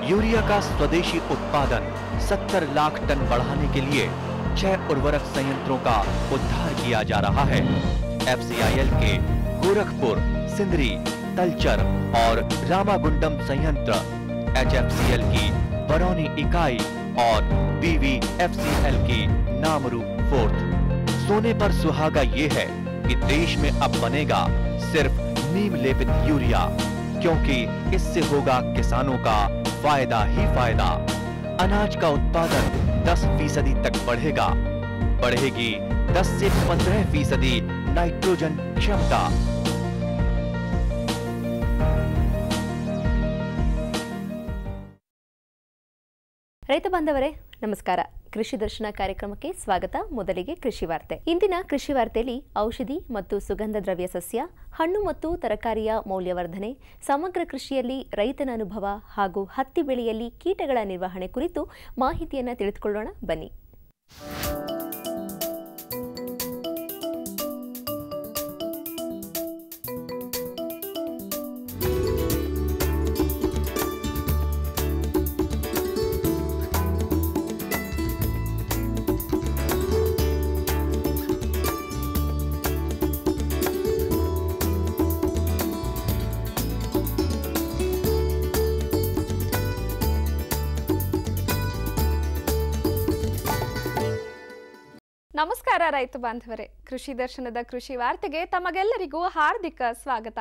urea का स्वदेशी उत्पादन 70 लाख टन बढ़ाने के लिए छह उर्वरक संयंत्रों का उद्धार किया जा रहा है एफसीआईएल के गोरखपुर सिंदरी तलचर और रामागुंडम संयंत्र एचएफसीएल की बरौनी इकाई और बीवीएफसीएल की नामरू फोर्थ सोने पर सुहागा ये है कि देश में अब बनेगा सिर्फ नीम लेपित यूरिया क्योंकि इससे होगा किसानों का फायदा ही फायदा अनाज का उत्पादन 10 फीसदी तक बढ़ेगा बढ़ेगी 10 से 15 फीसदी नाइट्रोजन क्षमता ರೈತ ಬಾಂಧವರೇ ನಮಸ್ಕಾರ ಕೃಷಿ ದರ್ಶನ ಕಾರ್ಯಕ್ರಮಕ್ಕೆ ಸ್ವಾಗತ ಮೊದಲಿಗೆ ಕೃಷಿ ವಾರ್ತೆ ಇಂದಿನ ಕೃಷಿ ವಾರ್ತೆಯಲ್ಲಿ ಔಷಧಿ ಮತ್ತು ಸುಗಂಧ ದ್ರವ್ಯ ಸಸ್ಯ ಹಣ್ಣು ಮತ್ತು ತರಕಾರಿಯ ಮೌಲ್ಯವರ್ಧನೆ ಸಮಗ್ರ ಕೃಷಿಯಲ್ಲಿ ರೈತನ ಅನುಭವ ಹಾಗೂ ಹತ್ತಿ ಬೆಳೆಯಲ್ಲಿ ಕೀಟಗಳ ನಿರ್ವಹಣೆ ಕುರಿತು ಮಾಹಿತಿಯನ್ನು ತಿಳಿದುಕೊಳ್ಳೋಣ ಬನ್ನಿ ನಮಸ್ಕಾರ ರೈತ ಬಾಂಧವರೇ ಕೃಷಿ ದರ್ಶನದ ಕೃಷಿ ವಾರ್ತೆಗೆ ತಮಗೆಲ್ಲರಿಗೂ ಹಾರ್ದಿಕ ಸ್ವಾಗತ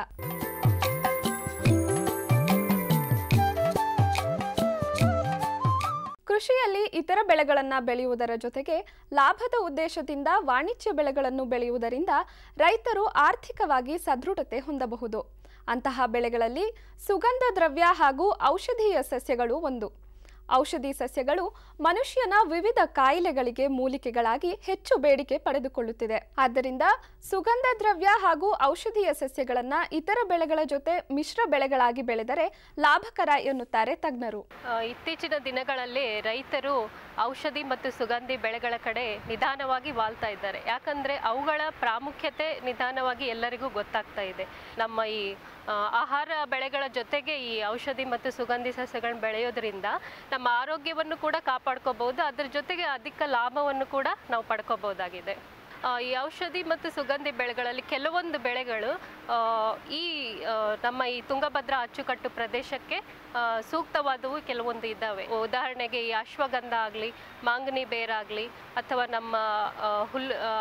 ಕೃಷಿಯಲ್ಲಿ ಇತರ ಬೆಳೆಗಳನ್ನು ಬೆಳೆಯುವುದರ ಜೊತೆಗೆ ಲಾಭದ ಉದ್ದೇಶದಿಂದ ವಾಣಿಜ್ಯ ಬೆಳೆಗಳನ್ನು ಬೆಳೆಯುವುದರಿಂದ ರೈತರು ಆರ್ಥಿಕವಾಗಿ ಸದೃಢತೆ ಹೊಂದಬಹುದು ಅಂತಹ ಬೆಳೆಗಳಲ್ಲಿ ಸುಗಂಧ ದ್ರವ್ಯ ಹಾಗೂ ಔಷಧೀಯ ಸಸ್ಯಗಳು ಒಂದು ಔಷಧಿ ಸಸ್ಯಗಳು ಮನುಷ್ಯನ ವಿವಿಧ ಕಾಯಿಲೆಗಳಿಗೆ ಮೂಲಿಕೆಗಳಾಗಿ ಹೆಚ್ಚು ಬೇಡಿಕೆ ಪಡೆದುಕೊಳ್ಳುತ್ತಿದೆ ಆದ್ದರಿಂದ ಸುಗಂಧ ದ್ರವ್ಯ ಹಾಗೂ ಔಷಧೀಯ ಸಸ್ಯಗಳನ್ನ ಇತರ ಬೆಳೆಗಳ ಜೊತೆ ಮಿಶ್ರ ಬೆಳೆಗಳಾಗಿ ಬೆಳೆದರೆ ಲಾಭಕರ ಎನ್ನುತ್ತಾರೆ ತಜ್ಞರು ಆ, ಇತ್ತೀಚಿನ ದಿನಗಳಲ್ಲಿ ರೈತರು ಔಷಧಿ ಮತ್ತು ಸುಗಂಧಿ ಬೆಳೆಗಳ ಕಡೆ ನಿಧಾನವಾಗಿ ವಾಲ್ತಾ ಇದ್ದಾರೆ ಯಾಕಂದ್ರೆ ಅವುಗಳ ಪ್ರಾಮುಖ್ಯತೆ ನಿಧಾನವಾಗಿ ಎಲ್ಲರಿಗೂ ಗೊತ್ತಾಗ್ತಾ ಇದೆ ನಮ್ಮ ಈ ಆ, ಆಹಾರ ಬೆಳೆಗಳ ಜೊತೆಗೆ ಈ ಔಷಧಿ ಮತ್ತು ಸುಗಂಧಿ ಸಸ್ಯಗಳನ್ನ ಬೆಳೆಯೋದ್ರಿಂದ ನಮ್ಮ ಆರೋಗ್ಯವನ್ನು ಕೂಡ ಕಾಪಾಡ್ಕೋಬಹುದು ಅದ್ರ ಜೊತೆಗೆ ಅಧಿಕ ಲಾಭವನ್ನು ಕೂಡ ನಾವು ಪಡ್ಕೋಬಹುದಾಗಿದೆ ಆ, ಈ ಔಷಧಿ ಮತ್ತು ಸುಗಂಧಿ ಬೆಳೆಗಳಲ್ಲಿ ಕೆಲವೊಂದು ಬೆಳೆಗಳು ಆ, ಈ ಆ, ನಮ್ಮ ಈ ತುಂಗಭದ್ರಾ ಅಚ್ಚುಕಟ್ಟು ಪ್ರದೇಶಕ್ಕೆ ಆ, ಸೂಕ್ತವಾದವು ಕೆಲವೊಂದು ಇದ್ದಾವೆ ಉದಾಹರಣೆಗೆ ಈ ಅಶ್ವಗಂಧ ಆಗಲಿ ಮಾಂಗನಿ ಬೇರಾಗಲಿ ಅಥವಾ ನಮ್ಮ ಆ, ಹುಲ್ಲು ಆ,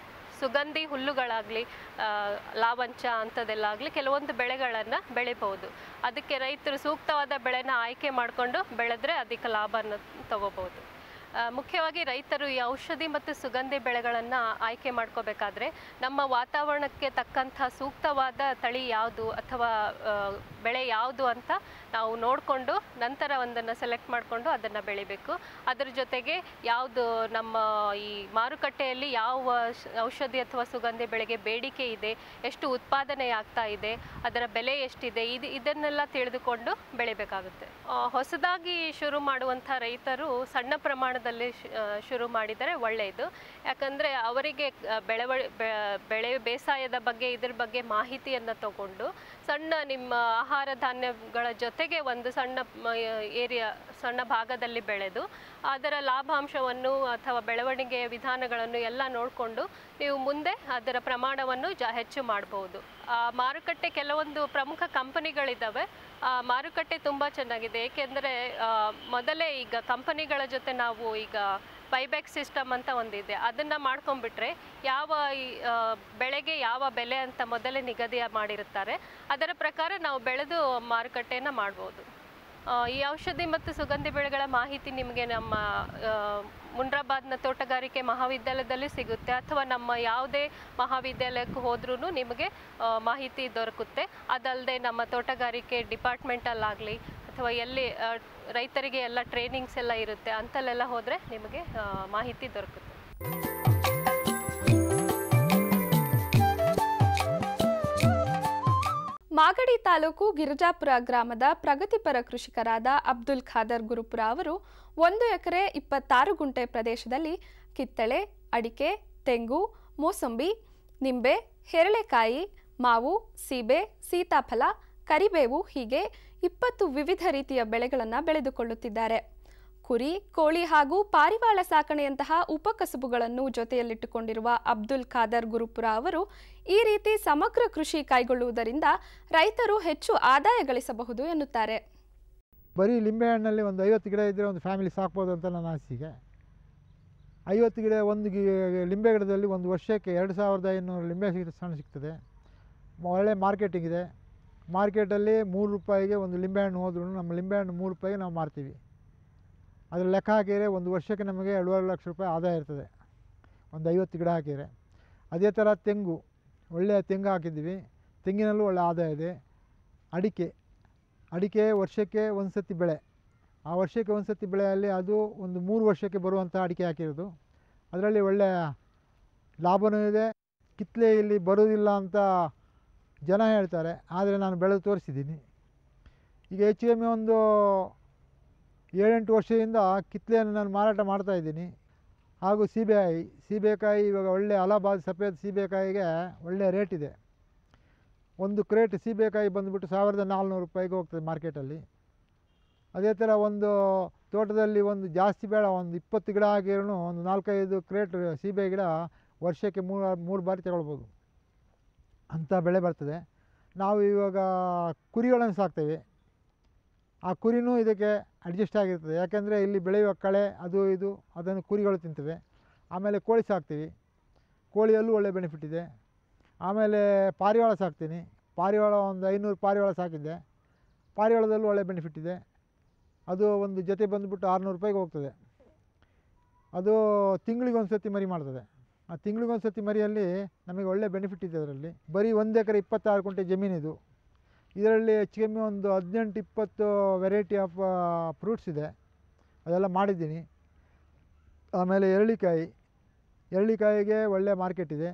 ಸುಗಂಧಿ ಹುಲ್ಲುಗಳಾಗಲಿ ಲಾವಂಚ ಅಂಥದ್ದೆಲ್ಲ ಆಗಲಿ ಕೆಲವೊಂದು ಬೆಳೆಗಳನ್ನು ಬೆಳಿಬಹುದು ಅದಕ್ಕೆ ರೈತರು ಸೂಕ್ತವಾದ ಬೆಳೆನ ಆಯ್ಕೆ ಮಾಡಿಕೊಂಡು ಬೆಳೆದ್ರೆ ಅಧಿಕ ಲಾಭನ ತಗೋಬಹುದು ಆ, ಮುಖ್ಯವಾಗಿ ರೈತರು ಈ ಔಷಧಿ ಮತ್ತು ಸುಗಂಧಿ ಬೆಳೆಗಳನ್ನು ಆಯ್ಕೆ ಮಾಡ್ಕೋಬೇಕಾದ್ರೆ ನಮ್ಮ ವಾತಾವರಣಕ್ಕೆ ತಕ್ಕಂಥ ಸೂಕ್ತವಾದ ತಳಿ ಯಾವುದು ಅಥವಾ ಆ, ಬೆಳೆ ಯಾವುದು ಅಂತ ನಾವು ನೋಡಿಕೊಂಡು ನಂತರ ಒಂದನ್ನು ಸೆಲೆಕ್ಟ್ ಮಾಡಿಕೊಂಡು ಅದನ್ನು ಬೆಳಿಬೇಕು ಅದರ ಜೊತೆಗೆ ಯಾವುದು ನಮ್ಮ ಈ ಮಾರುಕಟ್ಟೆಯಲ್ಲಿ ಯಾವ ಶ- ಔಷಧಿ ಅಥವಾ ಸುಗಂಧಿ ಬೆಳೆಗೆ ಬೇಡಿಕೆ ಇದೆ ಎಷ್ಟು ಉತ್ಪಾದನೆ ಆಗ್ತಾ ಇದೆ ಅದರ ಬೆಲೆ ಎಷ್ಟಿದೆ ಇದು ಇದನ್ನೆಲ್ಲ ತಿಳಿದುಕೊಂಡು ಬೆಳಿಬೇಕಾಗುತ್ತೆ ಆ, ಹೊಸದಾಗಿ ಶುರು ಮಾಡುವಂಥ ರೈತರು ಸಣ್ಣ ಪ್ರಮಾಣದಲ್ಲಿ ಶ್- ಆ, ಶುರು ಮಾಡಿದರೆ ಒಳ್ಳೆಯದು ಯಾಕಂದರೆ ಅವರಿಗೆ ಆ, ಬೆಳವ ಬೆ- ಬೆಳೆ ಬೇಸಾಯದ ಬಗ್ಗೆ ಇದ್ರ ಬಗ್ಗೆ ಮಾಹಿತಿಯನ್ನು ತಗೊಂಡು ಸಣ್ಣ ನಿಮ್ಮ ಆಹಾರ ಧಾನ್ಯಗಳ ಜೊತೆಗೆ ಒಂದು ಸಣ್ಣ ಏರಿಯಾ ಸಣ್ಣ ಭಾಗದಲ್ಲಿ ಬೆಳೆದು ಅದರ ಲಾಭಾಂಶವನ್ನು ಅಥವಾ ಬೆಳವಣಿಗೆಯ ವಿಧಾನಗಳನ್ನು ಎಲ್ಲ ನೋಡಿಕೊಂಡು ನೀವು ಮುಂದೆ ಅದರ ಪ್ರಮಾಣವನ್ನು ಜ ಹೆಚ್ಚು ಮಾಡಬಹುದು ಆ ಮಾರುಕಟ್ಟೆ ಕೆಲವೊಂದು ಪ್ರಮುಖ ಕಂಪನಿಗಳಿದ್ದಾವೆ ಆ ಮಾರುಕಟ್ಟೆ ತುಂಬ ಚೆನ್ನಾಗಿದೆ ಏಕೆಂದರೆ ಮೊದಲೇ ಈಗ ಕಂಪನಿಗಳ ಜೊತೆ ನಾವು ಈಗ ಬೈಬ್ಯಾಕ್ ಸಿಸ್ಟಮ್ ಅಂತ ಒಂದಿದೆ ಅದನ್ನು ಮಾಡ್ಕೊಂಡ್ಬಿಟ್ರೆ ಯಾವ ಈ, ಆ, ಬೆಳೆಗೆ ಯಾವ ಬೆಲೆ ಅಂತ ಮೊದಲೇ ನಿಗದಿ ಮಾಡಿರುತ್ತಾರೆ ಅದರ ಪ್ರಕಾರ ನಾವು ಬೆಳೆದು ಮಾರುಕಟ್ಟೆಯನ್ನು ಮಾಡ್ಬೋದು ಆ, ಈ ಔಷಧಿ ಮತ್ತು ಸುಗಂಧಿ ಬೆಳೆಗಳ ಮಾಹಿತಿ ನಿಮಗೆ ನಮ್ಮ ಆ, ಮುನ್ರಾಬಾದ್ನ ತೋಟಗಾರಿಕೆ ಮಹಾವಿದ್ಯಾಲಯದಲ್ಲಿ ಸಿಗುತ್ತೆ ಅಥವಾ ನಮ್ಮ ಯಾವುದೇ ಮಹಾವಿದ್ಯಾಲಯಕ್ಕೆ ಹೋದ್ರೂ ನಿಮಗೆ ಆ, ಮಾಹಿತಿ ದೊರಕುತ್ತೆ ಅದಲ್ಲದೆ ನಮ್ಮ ತೋಟಗಾರಿಕೆ ಡಿಪಾರ್ಟ್ಮೆಂಟಲ್ಲಾಗಲಿ ಅಥವಾ ಎಲ್ಲಿ ಆ, ರೈತರಿಗೆ ಎಲ್ಲ ಟ್ರೈನಿಂಗ್ಸ್ ಎಲ್ಲ ಇರುತ್ತೆ ಅಂತಲ್ಲೆಲ್ಲ ಹೋದರೆ ನಿಮಗೆ ಆ, ಮಾಹಿತಿ ದೊರಕುತ್ತೆ ಮಾಗಡಿ ತಾಲೂಕು ಗಿರಿಜಾಪುರ ಗ್ರಾಮದ ಪ್ರಗತಿಪರ ಕೃಷಿಕರಾದ ಅಬ್ದುಲ್ ಖಾದರ್ ಗುರುಪುರ ಅವರು ಒಂದು ಎಕರೆ ಇಪ್ಪತ್ತಾರು ಗುಂಟೆ ಪ್ರದೇಶದಲ್ಲಿ ಕಿತ್ತಳೆ ಅಡಿಕೆ ತೆಂಗು ಮೂಸಂಬಿ ನಿಂಬೆ ಹೆರಳೆಕಾಯಿ ಮಾವು ಸೀಬೆ ಸೀತಾಫಲ ಕರಿಬೇವು ಹೀಗೆ ಇಪ್ಪತ್ತು ವಿವಿಧ ರೀತಿಯ ಬೆಳೆಗಳನ್ನು ಬೆಳೆದುಕೊಳ್ಳುತ್ತಿದ್ದಾರೆ ಕುರಿ ಕೋಳಿ ಹಾಗೂ ಪಾರಿವಾಳ ಸಾಕಣೆಯಂತಹ ಉಪಕಸಬುಗಳನ್ನು ಜೊತೆಯಲ್ಲಿಟ್ಟುಕೊಂಡಿರುವ ಅಬ್ದುಲ್ ಖಾದರ್ ಗುರುಪುರ ಅವರು ಈ ರೀತಿ ಸಮಗ್ರ ಕೃಷಿ ಕೈಗೊಳ್ಳುವುದರಿಂದ ರೈತರು ಹೆಚ್ಚು ಆದಾಯ ಗಳಿಸಬಹುದು ಎನ್ನುತ್ತಾರೆ ಬರೀ ಲಿಂಬೆಹಣ್ಣಲ್ಲಿ ಒಂದು ಐವತ್ತು ಗಿಡ ಇದ್ದರೆ ಒಂದು ಫ್ಯಾಮಿಲಿ ಸಾಕ್ಬೋದು ಅಂತ ನನ್ನ ಅನಿಸಿಕೆ ಐವತ್ತು ಗಿಡ ಒಂದು ಗಿ ಲಿಂಬೆ ಗಿಡದಲ್ಲಿ ಒಂದು ವರ್ಷಕ್ಕೆ ಎರಡು ಸಾವಿರದ ಐನೂರು ಲಿಂಬೆ ಸಿಗ್ ಹಣ್ಣು ಸಿಗ್ತದೆ ಒಳ್ಳೆ ಮಾರ್ಕೆಟಿಂಗ್ ಇದೆ ಮಾರ್ಕೆಟಲ್ಲಿ ಮೂರು ರೂಪಾಯಿಗೆ ಒಂದು ಲಿಂಬೆಹಣ್ಣು ಹೋದ್ರೂ ನಮ್ಮ ಲಿಂಬೆಹಣ್ಣು ಮೂರು ರೂಪಾಯಿಗೆ ನಾವು ಮಾರ್ತೀವಿ ಅದ್ರ ಲೆಕ್ಕ ಹಾಕಿದರೆ ಒಂದು ವರ್ಷಕ್ಕೆ ನಮಗೆ ಎರಡೂವರೆ ಲಕ್ಷ ರೂಪಾಯಿ ಆದಾಯ ಇರ್ತದೆ ಒಂದು ಐವತ್ತು ಗಿಡ ಹಾಕಿದರೆ ಅದೇ ಥರ ತೆಂಗು ಒಳ್ಳೆಯ ತೆಂಗು ಹಾಕಿದ್ದೀವಿ ತೆಂಗಿನಲ್ಲೂ ಒಳ್ಳೆ ಆದಾಯ ಇದೆ ಅಡಿಕೆ ಅಡಿಕೆ ವರ್ಷಕ್ಕೆ ಒಂದು ಸತಿ ಬೆಳೆ ಆ ವರ್ಷಕ್ಕೆ ಒಂದು ಸತಿ ಬೆಳೆಯಲ್ಲಿ ಅದು ಒಂದು ಮೂರು ವರ್ಷಕ್ಕೆ ಬರುವಂಥ ಅಡಿಕೆ ಹಾಕಿರೋದು ಅದರಲ್ಲಿ ಒಳ್ಳೆಯ ಲಾಭವೂ ಇದೆ ಕಿತ್ತಲೆ ಇಲ್ಲಿ ಬರೋದಿಲ್ಲ ಅಂತ ಜನ ಹೇಳ್ತಾರೆ ಆದರೆ ನಾನು ಬೆಳೆದು ತೋರಿಸಿದ್ದೀನಿ ಈಗ ಹೆಚ್ಚು ಕಮ್ಮಿ ಒಂದು ಏಳೆಂಟು ವರ್ಷದಿಂದ ಕಿತ್ತಲೆಯನ್ನು ನಾನು ಮಾರಾಟ ಮಾಡ್ತಾಯಿದ್ದೀನಿ ಹಾಗೂ ಸೀಬೆಕಾಯಿ ಸೀಬೆಕಾಯಿ ಇವಾಗ ಒಳ್ಳೆ ಅಲಹಾಬಾದ್ ಸಫೇದ್ ಸೀಬೆಕಾಯಿಗೆ ಒಳ್ಳೆಯ ರೇಟ್ ಇದೆ ಒಂದು ಕ್ರೇಟ್ ಸೀಬೆಕಾಯಿ ಬಂದುಬಿಟ್ಟು ಸಾವಿರದ ನಾಲ್ನೂರು ರೂಪಾಯಿಗೆ ಹೋಗ್ತದೆ ಮಾರ್ಕೆಟಲ್ಲಿ ಅದೇ ಥರ ಒಂದು ತೋಟದಲ್ಲಿ ಒಂದು ಜಾಸ್ತಿ ಬೇಡ ಒಂದು ಇಪ್ಪತ್ತು ಗಿಡ ಹಾಕಿರೂ ಒಂದು ನಾಲ್ಕೈದು ಕ್ರೇಟ್ ಸೀಬೆ ಗಿಡ ವರ್ಷಕ್ಕೆ ಮೂರು ಮೂರು ಬಾರಿ ತಗೊಳ್ಬೋದು ಅಂಥ ಬೆಳೆ ಬರ್ತದೆ ನಾವು ಇವಾಗ ಕುರಿಗಳನ್ನು ಸಾಕ್ತೇವೆ ಆ ಕುರಿನೂ ಇದಕ್ಕೆ ಅಡ್ಜಸ್ಟ್ ಆಗಿರ್ತದೆ ಯಾಕೆಂದರೆ ಇಲ್ಲಿ ಬೆಳೆಯುವ ಕಳೆ ಅದು ಇದು ಅದನ್ನು ಕುರಿಗಳು ತಿಂತವೆ ಆಮೇಲೆ ಕೋಳಿ ಸಾಕ್ತೀವಿ ಕೋಳಿಯಲ್ಲೂ ಒಳ್ಳೆ ಬೆನಿಫಿಟ್ ಇದೆ ಆಮೇಲೆ ಪಾರಿವಾಳ ಸಾಕ್ತೀನಿ ಪಾರಿವಾಳ ಒಂದು ಐನೂರು ಪಾರಿವಾಳ ಸಾಕಿದ್ದೆ ಪಾರಿವಾಳದಲ್ಲೂ ಒಳ್ಳೆ ಬೆನಿಫಿಟ್ ಇದೆ ಅದು ಒಂದು ಜೊತೆ ಬಂದುಬಿಟ್ಟು ಆರುನೂರು ರೂಪಾಯಿಗೆ ಹೋಗ್ತದೆ ಅದು ತಿಂಗಳಿಗೆ ಒಂದು ಸತಿ ಮರಿ ಮಾಡ್ತದೆ ಆ ತಿಂಗಳಿಗೆ ಒಂದು ಸತಿ ಮರಿಯಲ್ಲಿ ನಮಗೆ ಒಳ್ಳೆ ಬೆನಿಫಿಟ್ ಇದೆ ಅದರಲ್ಲಿ ಬರೀ ಒಂದು ಎಕರೆ ಇಪ್ಪತ್ತಾರು ಕುಂಟೆ ಜಮೀನಿದು ಇದರಲ್ಲಿ ಹೆಚ್ಚು ಕಮ್ಮಿ ಒಂದು ಹದಿನೆಂಟು ಇಪ್ಪತ್ತು ವೆರೈಟಿ ಆಫ್ ಫ್ರೂಟ್ಸ್ ಇದೆ ಅದೆಲ್ಲ ಮಾಡಿದ್ದೀನಿ ಆಮೇಲೆ ಎರಳಿಕಾಯಿ ಎರಳಿಕಾಯಿಗೆ ಒಳ್ಳೆ ಮಾರ್ಕೆಟ್ ಇದೆ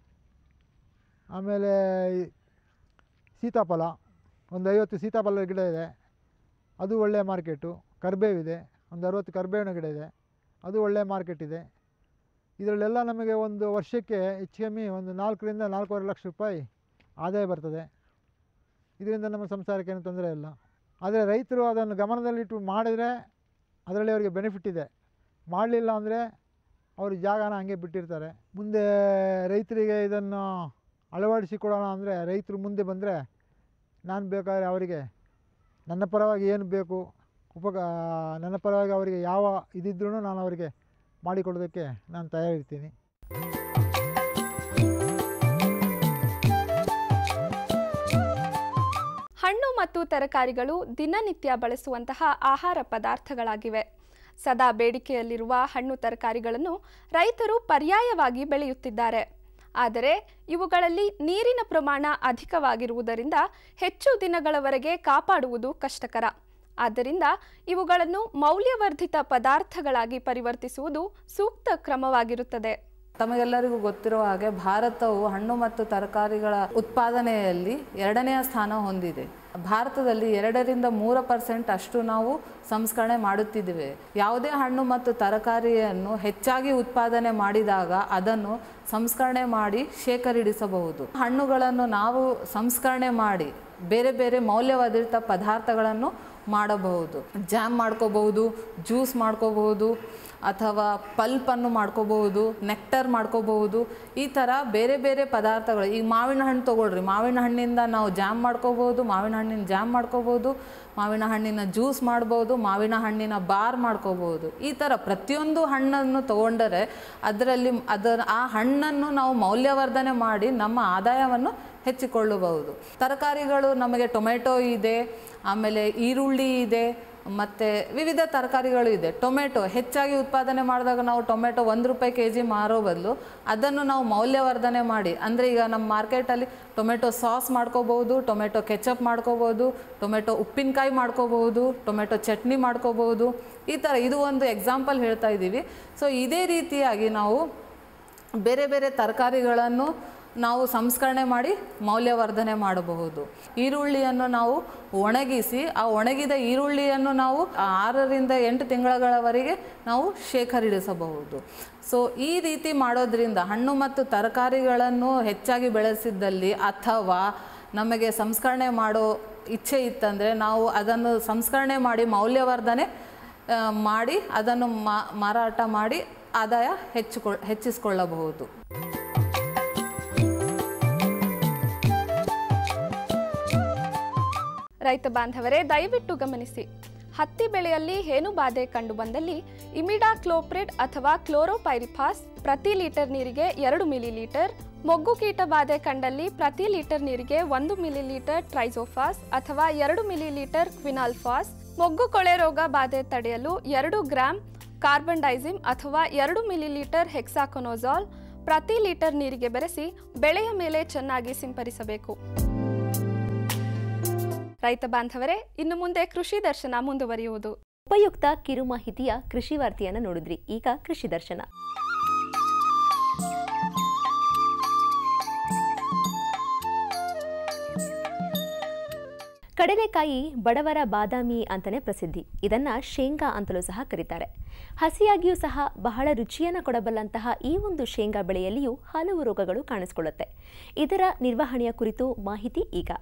ಆಮೇಲೆ ಈ ಸೀತಾಫಲ ಒಂದು ಐವತ್ತು ಸೀತಾಫಲ ಗಿಡ ಇದೆ ಅದು ಒಳ್ಳೆಯ ಮಾರ್ಕೆಟು ಕರ್ಬೇವಿದೆ ಒಂದು ಅರುವತ್ತು ಕರ್ಬೇವಿನ ಗಿಡ ಇದೆ ಅದು ಒಳ್ಳೆಯ ಮಾರ್ಕೆಟ್ ಇದೆ ಇದರಲ್ಲೆಲ್ಲ ನಮಗೆ ಒಂದು ವರ್ಷಕ್ಕೆ ಹೆಚ್ಚು ಕಮ್ಮಿ ಒಂದು ನಾಲ್ಕರಿಂದ ನಾಲ್ಕೂವರೆ ಲಕ್ಷ ರೂಪಾಯಿ ಆದಾಯ ಬರ್ತದೆ ಇದರಿಂದ ನಮ್ಮ ಸಂಸಾರಕ್ಕೆ ಏನು ತೊಂದರೆ ಇಲ್ಲ ಆದರೆ ರೈತರು ಅದನ್ನು ಗಮನದಲ್ಲಿಟ್ಟು ಮಾಡಿದರೆ ಅದರಲ್ಲಿ ಅವರಿಗೆ ಬೆನಿಫಿಟ್ ಇದೆ ಮಾಡಲಿಲ್ಲ ಅಂದರೆ ಅವರು ಜಾಗನ ಹಂಗೆ ಬಿಟ್ಟಿರ್ತಾರೆ ಮುಂದೆ ರೈತರಿಗೆ ಇದನ್ನು ಅಳವಡಿಸಿಕೊಡೋಣ ಅಂದರೆ ರೈತರು ಮುಂದೆ ಬಂದರೆ ನಾನು ಬೇಕಾದರೆ ಅವರಿಗೆ ನನ್ನ ಪರವಾಗಿ ಏನು ಬೇಕು ಉಪಕ ನನ್ನ ಪರವಾಗಿ ಅವರಿಗೆ ಯಾವ ಇದಿದ್ರೂ ನಾನು ಅವರಿಗೆ ಮಾಡಿಕೊಡೋದಕ್ಕೆ ನಾನು ತಯಾರಿರ್ತೀನಿ ಹಣ್ಣು ಮತ್ತು ತರಕಾರಿಗಳು ದಿನನಿತ್ಯ ಬಳಸುವಂತಹ ಆಹಾರ ಪದಾರ್ಥಗಳಾಗಿವೆ ಸದಾ ಬೇಡಿಕೆಯಲ್ಲಿರುವ ಹಣ್ಣು ತರಕಾರಿಗಳನ್ನು ರೈತರು ಪರ್ಯಾಯವಾಗಿ ಬೆಳೆಯುತ್ತಿದ್ದಾರೆ ಆದರೆ ಇವುಗಳಲ್ಲಿ ನೀರಿನ ಪ್ರಮಾಣ ಅಧಿಕವಾಗಿರುವುದರಿಂದ ಹೆಚ್ಚು ದಿನಗಳವರೆಗೆ ಕಾಪಾಡುವುದು ಕಷ್ಟಕರ ಆದ್ದರಿಂದ ಇವುಗಳನ್ನು ಮೌಲ್ಯವರ್ಧಿತ ಪದಾರ್ಥಗಳಾಗಿ ಪರಿವರ್ತಿಸುವುದು ಸೂಕ್ತ ಕ್ರಮವಾಗಿರುತ್ತದೆ ತಮಗೆಲ್ಲರಿಗೂ ಗೊತ್ತಿರುವ ಹಾಗೆ ಭಾರತವು ಹಣ್ಣು ಮತ್ತು ತರಕಾರಿಗಳ ಉತ್ಪಾದನೆಯಲ್ಲಿ ಎರಡನೆಯ ಸ್ಥಾನ ಹೊಂದಿದೆ ಭಾರತದಲ್ಲಿ ಎರಡರಿಂದ ಮೂರ ಪರ್ಸೆಂಟ್ ಅಷ್ಟು ನಾವು ಸಂಸ್ಕರಣೆ ಮಾಡುತ್ತಿದ್ದೇವೆ ಯಾವುದೇ ಹಣ್ಣು ಮತ್ತು ತರಕಾರಿಯನ್ನು ಹೆಚ್ಚಾಗಿ ಉತ್ಪಾದನೆ ಮಾಡಿದಾಗ ಅದನ್ನು ಸಂಸ್ಕರಣೆ ಮಾಡಿ ಶೇಖರಿಡಿಸಬಹುದು ಹಣ್ಣುಗಳನ್ನು ನಾವು ಸಂಸ್ಕರಣೆ ಮಾಡಿ ಬೇರೆ ಬೇರೆ ಮೌಲ್ಯವರ್ಧಿತ ಪದಾರ್ಥಗಳನ್ನು ಮಾಡಬಹುದು ಜಾಮ್ ಮಾಡ್ಕೋಬಹುದು ಜ್ಯೂಸ್ ಮಾಡ್ಕೋಬಹುದು ಅಥವಾ ಪಲ್ಪನ್ನು ಮಾಡ್ಕೋಬಹುದು ನೆಕ್ಟರ್ ಮಾಡ್ಕೋಬಹುದು ಈ ಥರ ಬೇರೆ ಬೇರೆ ಪದಾರ್ಥಗಳು ಈಗ ಮಾವಿನ ಹಣ್ಣು ತೊಗೊಳ್ರಿ ಮಾವಿನ ಹಣ್ಣಿಂದ ನಾವು ಜಾಮ್ ಮಾಡ್ಕೋಬಹುದು ಮಾವಿನ ಹಣ್ಣಿನ ಜಾಮ್ ಮಾಡ್ಕೋಬಹುದು ಮಾವಿನ ಹಣ್ಣಿನ ಜ್ಯೂಸ್ ಮಾಡ್ಬೋದು ಮಾವಿನ ಹಣ್ಣಿನ ಬಾರ್ ಮಾಡ್ಕೋಬಹುದು ಈ ಥರ ಪ್ರತಿಯೊಂದು ಹಣ್ಣನ್ನು ತಗೊಂಡರೆ ಅದರಲ್ಲಿ ಅದರ ಆ ಹಣ್ಣನ್ನು ನಾವು ಮೌಲ್ಯವರ್ಧನೆ ಮಾಡಿ ನಮ್ಮ ಆದಾಯವನ್ನು ಹೆಚ್ಚಿಕೊಳ್ಳಬಹುದು ತರಕಾರಿಗಳು ನಮಗೆ ಟೊಮೆಟೊ ಇದೆ ಆಮೇಲೆ ಈರುಳ್ಳಿ ಇದೆ ಮತ್ತು ವಿವಿಧ ತರಕಾರಿಗಳು ಇದೆ ಟೊಮೆಟೊ ಹೆಚ್ಚಾಗಿ ಉತ್ಪಾದನೆ ಮಾಡಿದಾಗ ನಾವು ಟೊಮೆಟೊ ಒಂದು ರೂಪಾಯಿ ಕೆ ಜಿ ಮಾರೋ ಬದಲು ಅದನ್ನು ನಾವು ಮೌಲ್ಯವರ್ಧನೆ ಮಾಡಿ ಅಂದರೆ ಈಗ ನಮ್ಮ ಮಾರ್ಕೆಟಲ್ಲಿ ಟೊಮೆಟೊ ಸಾಸ್ ಮಾಡ್ಕೋಬೋದು ಟೊಮೆಟೊ ಕೆಚಪ್ ಮಾಡ್ಕೋಬೋದು ಟೊಮೆಟೊ ಉಪ್ಪಿನಕಾಯಿ ಮಾಡ್ಕೋಬೋದು ಟೊಮೆಟೊ ಚಟ್ನಿ ಮಾಡ್ಕೋಬೋದು ಈ ಥರ ಇದು ಒಂದು ಎಕ್ಸಾಂಪಲ್ ಹೇಳ್ತಾ ಇದ್ದೀವಿ ಸೊ ಇದೇ ರೀತಿಯಾಗಿ ನಾವು ಬೇರೆ ಬೇರೆ ತರಕಾರಿಗಳನ್ನು ನಾವು ಸಂಸ್ಕರಣೆ ಮಾಡಿ ಮೌಲ್ಯವರ್ಧನೆ ಮಾಡಬಹುದು ಈರುಳ್ಳಿಯನ್ನು ನಾವು ಒಣಗಿಸಿ ಆ ಒಣಗಿದ ಈರುಳ್ಳಿಯನ್ನು ನಾವು ಆರರಿಂದ ಎಂಟು ತಿಂಗಳಗಳವರೆಗೆ ನಾವು ಶೇಖರಿಡಿಸಬಹುದು ಸೊ ಈ ರೀತಿ ಮಾಡೋದ್ರಿಂದ ಹಣ್ಣು ಮತ್ತು ತರಕಾರಿಗಳನ್ನು ಹೆಚ್ಚಾಗಿ ಬೆಳೆಸಿದ್ದಲ್ಲಿ ಅಥವಾ ನಮಗೆ ಸಂಸ್ಕರಣೆ ಮಾಡೋ ಇಚ್ಛೆ ಇತ್ತಂದರೆ ನಾವು ಅದನ್ನು ಸಂಸ್ಕರಣೆ ಮಾಡಿ ಮೌಲ್ಯವರ್ಧನೆ ಆ, ಮಾಡಿ ಅದನ್ನು ಮಾ- ಮಾರಾಟ ಮಾಡಿ ಆದಾಯ ಹೆಚ್ಚಿಕೊಳ್ ಹೆಚ್ಚಿಸಿಕೊಳ್ಳಬಹುದು ರೈತ ಬಾಂಧವರೇ ದಯವಿಟ್ಟು ಗಮನಿಸಿ ಹತ್ತಿ ಬೆಳೆಯಲ್ಲಿ ಹೇನು ಬಾಧೆ ಕಂಡುಬಂದಲ್ಲಿ ಇಮಿಡಾ ಕ್ಲೋಪ್ರಿಡ್ ಅಥವಾ ಕ್ಲೋರೋಪೈರಿಫಾಸ್ ಪ್ರತಿ ಲೀಟರ್ ನೀರಿಗೆ ಎರಡು ಮಿಲಿ ಲೀಟರ್ ಮೊಗ್ಗು ಕೀಟ ಬಾಧೆ ಕಂಡಲ್ಲಿ ಪ್ರತಿ ಲೀಟರ್ ನೀರಿಗೆ ಒಂದು ಮಿಲಿ ಲೀಟರ್ ಟ್ರೈಸೋಫಾಸ್ ಅಥವಾ ಎರಡು ಮಿಲಿ ಲೀಟರ್ ಕ್ವಿನಾಲ್ಫಾಸ್ ಮೊಗ್ಗು ಕೊಳೆ ರೋಗ ಬಾಧೆ ತಡೆಯಲು ಎರಡು ಗ್ರಾಂ ಕಾರ್ಬನ್ ಡೈಸಿಮ್ ಅಥವಾ ಎರಡು ಮಿಲಿ ಲೀಟರ್ ಹೆಕ್ಸಾಕೊನೋಜಾಲ್ ಪ್ರತಿ ಲೀಟರ್ ನೀರಿಗೆ ಬೆರೆಸಿ ಬೆಳೆಯ ಮೇಲೆ ಚೆನ್ನಾಗಿ ಸಿಂಪರಿಸಬೇಕು ರೈತ ಬಾಂಧವರೇ ಇನ್ನು ಮುಂದೆ ಕೃಷಿ ದರ್ಶನ ಮುಂದುವರಿಯುವುದು ಉಪಯುಕ್ತ ಕಿರು ಮಾಹಿತಿಯ ಕೃಷಿ ವಾರ್ತೆಯನ್ನು ನೋಡಿದ್ರಿ ಈಗ ಕೃಷಿ ದರ್ಶನ ಕಡಲೆಕಾಯಿ ಬಡವರ ಬಾದಾಮಿ ಅಂತಾನೆ ಪ್ರಸಿದ್ಧಿ ಇದನ್ನ ಶೇಂಗಾ ಅಂತಲೂ ಸಹ ಕರೀತಾರೆ ಹಸಿಯಾಗಿಯೂ ಸಹ ಬಹಳ ರುಚಿಯನ್ನು ಕೊಡಬಲ್ಲಂತಹ ಈ ಒಂದು ಶೇಂಗಾ ಬೆಳೆಯಲ್ಲಿಯೂ ಹಲವು ರೋಗಗಳು ಕಾಣಿಸಿಕೊಳ್ಳುತ್ತೆ ಇದರ ನಿರ್ವಹಣೆಯ ಕುರಿತು ಮಾಹಿತಿ ಈಗ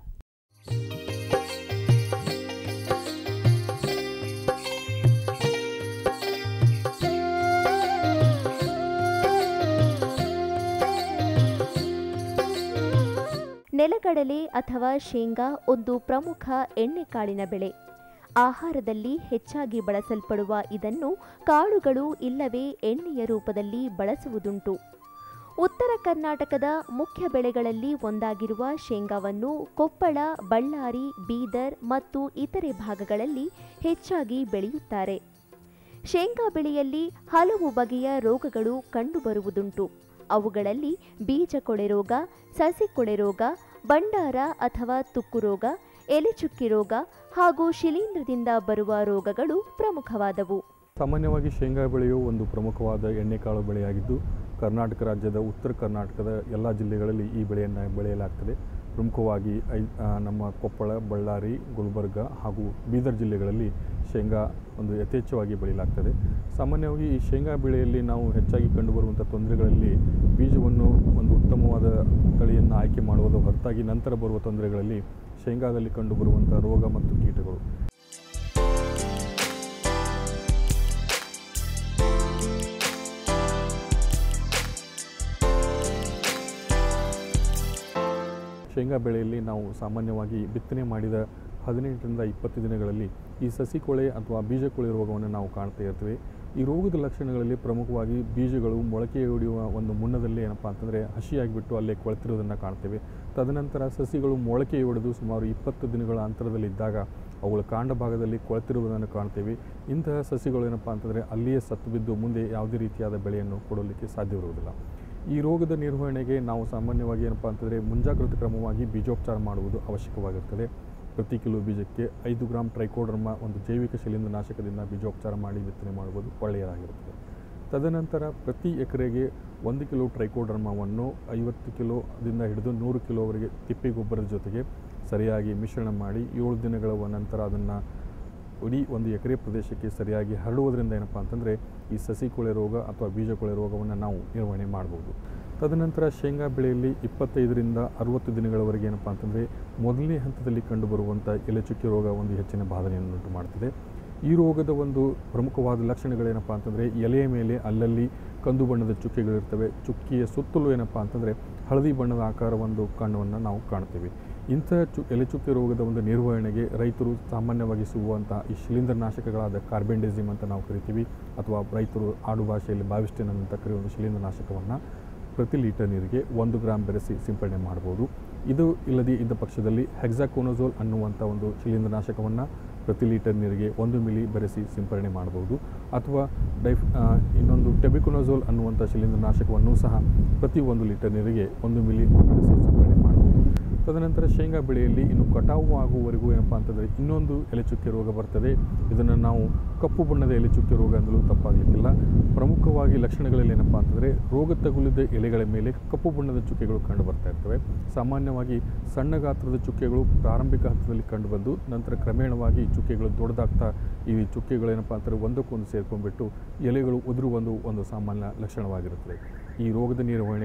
ನೆಲಗಡಲೆ ಅಥವಾ ಶೇಂಗಾ ಒಂದು ಪ್ರಮುಖ ಎಣ್ಣೆಕಾಳಿನ ಬೆಳೆ ಆಹಾರದಲ್ಲಿ ಹೆಚ್ಚಾಗಿ ಬಳಸಲ್ಪಡುವ ಇದನ್ನು ಕಾಳುಗಳು ಇಲ್ಲವೇ ಎಣ್ಣೆಯ ರೂಪದಲ್ಲಿ ಬಳಸುವುದುಂಟು ಉತ್ತರ ಕರ್ನಾಟಕದ ಮುಖ್ಯ ಬೆಳೆಗಳಲ್ಲಿ ಒಂದಾಗಿರುವ ಶೇಂಗಾವನ್ನು ಕೊಪ್ಪಳ ಬಳ್ಳಾರಿ ಬೀದರ್ ಮತ್ತು ಇತರೆ ಭಾಗಗಳಲ್ಲಿ ಹೆಚ್ಚಾಗಿ ಬೆಳೆಯುತ್ತಾರೆ ಶೇಂಗಾ ಬೆಳೆಯಲ್ಲಿ ಹಲವು ಬಗೆಯ ರೋಗಗಳು ಕಂಡುಬರುವುದುಂಟು ಅವುಗಳಲ್ಲಿ ಬೀಜ ಕೊಳೆ ರೋಗ ಸಸಿ ಕೊಳೆ ರೋಗ ಬಂಡಾರ ಅಥವಾ ತುಕ್ಕು ರೋಗ ಎಲೆಚುಕ್ಕಿ ರೋಗ ಹಾಗೂ ಶಿಲೀಂಧ್ರದಿಂದ ಬರುವ ರೋಗಗಳು ಪ್ರಮುಖವಾದವು ಸಾಮಾನ್ಯವಾಗಿ ಶೇಂಗಾ ಬೆಳೆಯು ಒಂದು ಪ್ರಮುಖವಾದ ಎಣ್ಣೆಕಾಳು ಬೆಳೆಯಾಗಿದ್ದು ಕರ್ನಾಟಕ ರಾಜ್ಯದ ಉತ್ತರ ಕರ್ನಾಟಕದ ಎಲ್ಲ ಜಿಲ್ಲೆಗಳಲ್ಲಿ ಈ ಬೆಳೆಯನ್ನು ಬೆಳೆಯಲಾಗ್ತದೆ ಪ್ರಮುಖವಾಗಿ ಐ ಆ, ನಮ್ಮ ಕೊಪ್ಪಳ ಬಳ್ಳಾರಿ ಗುಲ್ಬರ್ಗ ಹಾಗೂ ಬೀದರ್ ಜಿಲ್ಲೆಗಳಲ್ಲಿ ಶೇಂಗಾ ಒಂದು ಯಥೇಚ್ಛವಾಗಿ ಬೆಳೆಯಲಾಗ್ತದೆ ಸಾಮಾನ್ಯವಾಗಿ ಈ ಶೇಂಗಾ ಬೆಳೆಯಲ್ಲಿ ನಾವು ಹೆಚ್ಚಾಗಿ ಕಂಡುಬರುವಂಥ ತೊಂದರೆಗಳಲ್ಲಿ ಬೀಜವನ್ನು ಒಂದು ಉತ್ತಮವಾದ ತಳಿಯನ್ನು ಆಯ್ಕೆ ಮಾಡುವುದರ ಹೊರತಾಗಿ ನಂತರ ಬರುವ ತೊಂದರೆಗಳಲ್ಲಿ ಶೇಂಗಾದಲ್ಲಿ ಕಂಡುಬರುವಂಥ ರೋಗ ಮತ್ತು ಕೀಟಗಳು ಶೇಂಗಾ ಬೆಳೆಯಲ್ಲಿ ನಾವು ಸಾಮಾನ್ಯವಾಗಿ ಬಿತ್ತನೆ ಮಾಡಿದ ಹದಿನೆಂಟರಿಂದ ಇಪ್ಪತ್ತು ದಿನಗಳಲ್ಲಿ ಈ ಸಸಿ ಕೊಳೆ ಅಥವಾ ಬೀಜ ಕೊಳೆ ರೋಗವನ್ನು ನಾವು ಕಾಣ್ತಾ ಇರ್ತೀವಿ ಈ ರೋಗದ ಲಕ್ಷಣಗಳಲ್ಲಿ ಪ್ರಮುಖವಾಗಿ ಬೀಜಗಳು ಮೊಳಕೆ ಹೊಡೆಯುವ ಒಂದು ಮುನ್ನದಲ್ಲಿ ಏನಪ್ಪ ಅಂತಂದರೆ ಹಸಿಯಾಗಿಬಿಟ್ಟು ಅಲ್ಲೇ ಕೊಳೆತಿರೋದನ್ನು ಕಾಣ್ತೇವೆ ತದನಂತರ ಸಸಿಗಳು ಮೊಳಕೆ ಹೊಡೆದು ಸುಮಾರು ಇಪ್ಪತ್ತು ದಿನಗಳ ಅಂತರದಲ್ಲಿದ್ದಾಗ ಅವುಗಳ ಕಾಂಡ ಭಾಗದಲ್ಲಿ ಕೊಳೆತಿರುವುದನ್ನು ಕಾಣ್ತೇವೆ ಇಂತಹ ಸಸಿಗಳು ಏನಪ್ಪ ಅಂತಂದರೆ ಅಲ್ಲಿಯೇ ಸತ್ತು ಬಿದ್ದು ಮುಂದೆ ಯಾವುದೇ ರೀತಿಯಾದ ಬೆಳೆಯನ್ನು ಕೊಡಲಿಕ್ಕೆ ಸಾಧ್ಯವಿರುವುದಿಲ್ಲ ಈ ರೋಗದ ನಿರ್ವಹಣೆಗೆ ನಾವು ಸಾಮಾನ್ಯವಾಗಿ ಏನಪ್ಪ ಅಂತಂದರೆ ಮುಂಜಾಗ್ರತಾ ಕ್ರಮವಾಗಿ ಬೀಜೋಪಚಾರ ಮಾಡುವುದು ಅವಶ್ಯಕವಾಗಿರ್ತದೆ ಪ್ರತಿ ಕಿಲೋ ಬೀಜಕ್ಕೆ ಐದು ಗ್ರಾಮ್ ಟ್ರೈಕೋಡರ್ಮ ಒಂದು ಜೈವಿಕ ಶಿಲೀಂಧ್ರನಾಶಕದಿಂದ ಬೀಜೋಪಚಾರ ಮಾಡಿ ಬಿತ್ತನೆ ಮಾಡುವುದು ಒಳ್ಳೆಯದಾಗಿರುತ್ತದೆ ತದನಂತರ ಪ್ರತಿ ಎಕರೆಗೆ ಒಂದು ಕಿಲೋ ಟ್ರೈಕೋಡರ್ಮವನ್ನು ಐವತ್ತು ಕಿಲೋದಿಂದ ಹಿಡಿದು ನೂರು ಕಿಲೋವರೆಗೆ ತಿಪ್ಪೆ ಗೊಬ್ಬರದ ಜೊತೆಗೆ ಸರಿಯಾಗಿ ಮಿಶ್ರಣ ಮಾಡಿ ಏಳು ದಿನಗಳ ನಂತರ ಅದನ್ನು ಇಡೀ ಒಂದು ಎಕರೆ ಪ್ರದೇಶಕ್ಕೆ ಸರಿಯಾಗಿ ಹರಡುವುದರಿಂದ ಏನಪ್ಪ ಅಂತಂದರೆ ಈ ಸಸಿ ಕೊಳೆ ರೋಗ ಅಥವಾ ಬೀಜ ಕೊಳೆ ರೋಗವನ್ನು ನಾವು ನಿರ್ವಹಣೆ ಮಾಡ್ಬೋದು ತದನಂತರ ಶೇಂಗಾ ಬೆಳೆಯಲ್ಲಿ ಇಪ್ಪತ್ತೈದರಿಂದ ಅರುವತ್ತು ದಿನಗಳವರೆಗೆ ಏನಪ್ಪ ಅಂತಂದರೆ ಮೊದಲನೇ ಹಂತದಲ್ಲಿ ಕಂಡುಬರುವಂಥ ಎಲೆಚುಕ್ಕಿ ರೋಗ ಒಂದು ಹೆಚ್ಚಿನ ಬಾಧನೆಯನ್ನು ಉಂಟು ಮಾಡ್ತದೆ ಈ ರೋಗದ ಒಂದು ಪ್ರಮುಖವಾದ ಲಕ್ಷಣಗಳೇನಪ್ಪ ಅಂತಂದರೆ ಎಲೆಯ ಮೇಲೆ ಅಲ್ಲಲ್ಲಿ ಕಂದು ಬಣ್ಣದ ಚುಕ್ಕೆಗಳಿರ್ತವೆ ಚುಕ್ಕಿಯ ಸುತ್ತಲೂ ಏನಪ್ಪ ಅಂತಂದರೆ ಹಳದಿ ಬಣ್ಣದ ಆಕಾರ ಒಂದು ಕಣ್ಣವನ್ನು ನಾವು ಕಾಣ್ತೇವೆ ಇಂಥ ಚು ಎಲೆಚುಕ್ಕೆ ರೋಗದ ಒಂದು ನಿರ್ವಹಣೆಗೆ ರೈತರು ಸಾಮಾನ್ಯವಾಗಿ ಸಿಗುವಂಥ ಈ ಶಿಲೀಂಧ್ರನಾಶಕಗಳಾದ ಕಾರ್ಬೆಂಡೆಸಿಮ್ ಅಂತ ನಾವು ಕರಿತೀವಿ ಅಥವಾ ರೈತರು ಆಡು ಭಾಷೆಯಲ್ಲಿ ಬಾವಿಸ್ಟಿನ್ ಅಂತ ಕರೆಯುವ ಒಂದು ಶಿಲೀಂಧ್ರನಾಶಕವನ್ನು ಪ್ರತಿ ಲೀಟರ್ ನೀರಿಗೆ ಒಂದು ಗ್ರಾಮ್ ಬೆರೆಸಿ ಸಿಂಪಡಣೆ ಮಾಡ್ಬೋದು ಇದು ಇಲ್ಲದೇ ಇದ್ದ ಪಕ್ಷದಲ್ಲಿ ಹೆಕ್ಸಾಕೋನೋಸೋಲ್ ಅನ್ನುವಂಥ ಒಂದು ಶಿಲೀಂಧ್ರನಾಶಕವನ್ನು ಪ್ರತಿ ಲೀಟರ್ ನೀರಿಗೆ ಒಂದು ಮಿಲಿ ಬೆರೆಸಿ ಸಿಂಪಡಣೆ ಮಾಡ್ಬೋದು ಅಥವಾ ಡೈಫ್ ಆ, ಇನ್ನೊಂದು ಟೆಬಿಕೊನೋಸೋಲ್ ಅನ್ನುವಂಥ ಶಿಲೀಂಧ್ರನಾಶಕವನ್ನು ಸಹ ಪ್ರತಿ ಒಂದು ಲೀಟರ್ ನೀರಿಗೆ ಒಂದು ಮಿಲಿ ಬೆರೆಸಿ ಸಿಂಪಡಣೆ ಮಾಡ್ಬೋದು ತದನಂತರ ಶೇಂಗಾ ಬೆಳೆಯಲ್ಲಿ ಇನ್ನು ಕಟಾವು ಆಗುವವರೆಗೂ ಏನಪ್ಪ ಅಂತಂದರೆ ಇನ್ನೊಂದು ಎಲೆಚುಕ್ಕೆ ರೋಗ ಬರ್ತದೆ ಇದನ್ನು ನಾವು ಕಪ್ಪು ಬಣ್ಣದ ಎಲೆಚುಕ್ಕೆ ರೋಗ ಅಂದಲೂ ತಪ್ಪಾಗಲಿಕ್ಕಿಲ್ಲ ಪ್ರಮುಖವಾಗಿ ಲಕ್ಷಣಗಳಲ್ಲಿ ಏನಪ್ಪ ಅಂತಂದರೆ ರೋಗ ತಗುಲಿದ ಎಲೆಗಳ ಮೇಲೆ ಕಪ್ಪು ಬಣ್ಣದ ಚುಕ್ಕೆಗಳು ಕಂಡು ಬರ್ತಾ ಇರ್ತವೆ ಸಾಮಾನ್ಯವಾಗಿ ಸಣ್ಣ ಗಾತ್ರದ ಚುಕ್ಕೆಗಳು ಪ್ರಾರಂಭಿಕ ಹಂತದಲ್ಲಿ ಕಂಡುಬಂದು ನಂತರ ಕ್ರಮೇಣವಾಗಿ ಈ ಚುಕ್ಕೆಗಳು ದೊಡ್ಡದಾಗ್ತಾ ಈ ಚುಕ್ಕೆಗಳು ಏನಪ್ಪ ಅಂತಾರೆ ಒಂದಕ್ಕೊಂದು ಸೇರ್ಕೊಂಡ್ಬಿಟ್ಟು ಎಲೆಗಳು ಉದುರು ಒಂದು ಒಂದು ಸಾಮಾನ್ಯ ಲಕ್ಷಣವಾಗಿರುತ್ತದೆ ಈ ರೋಗದ ನಿರ್ವಹಣೆಗೆ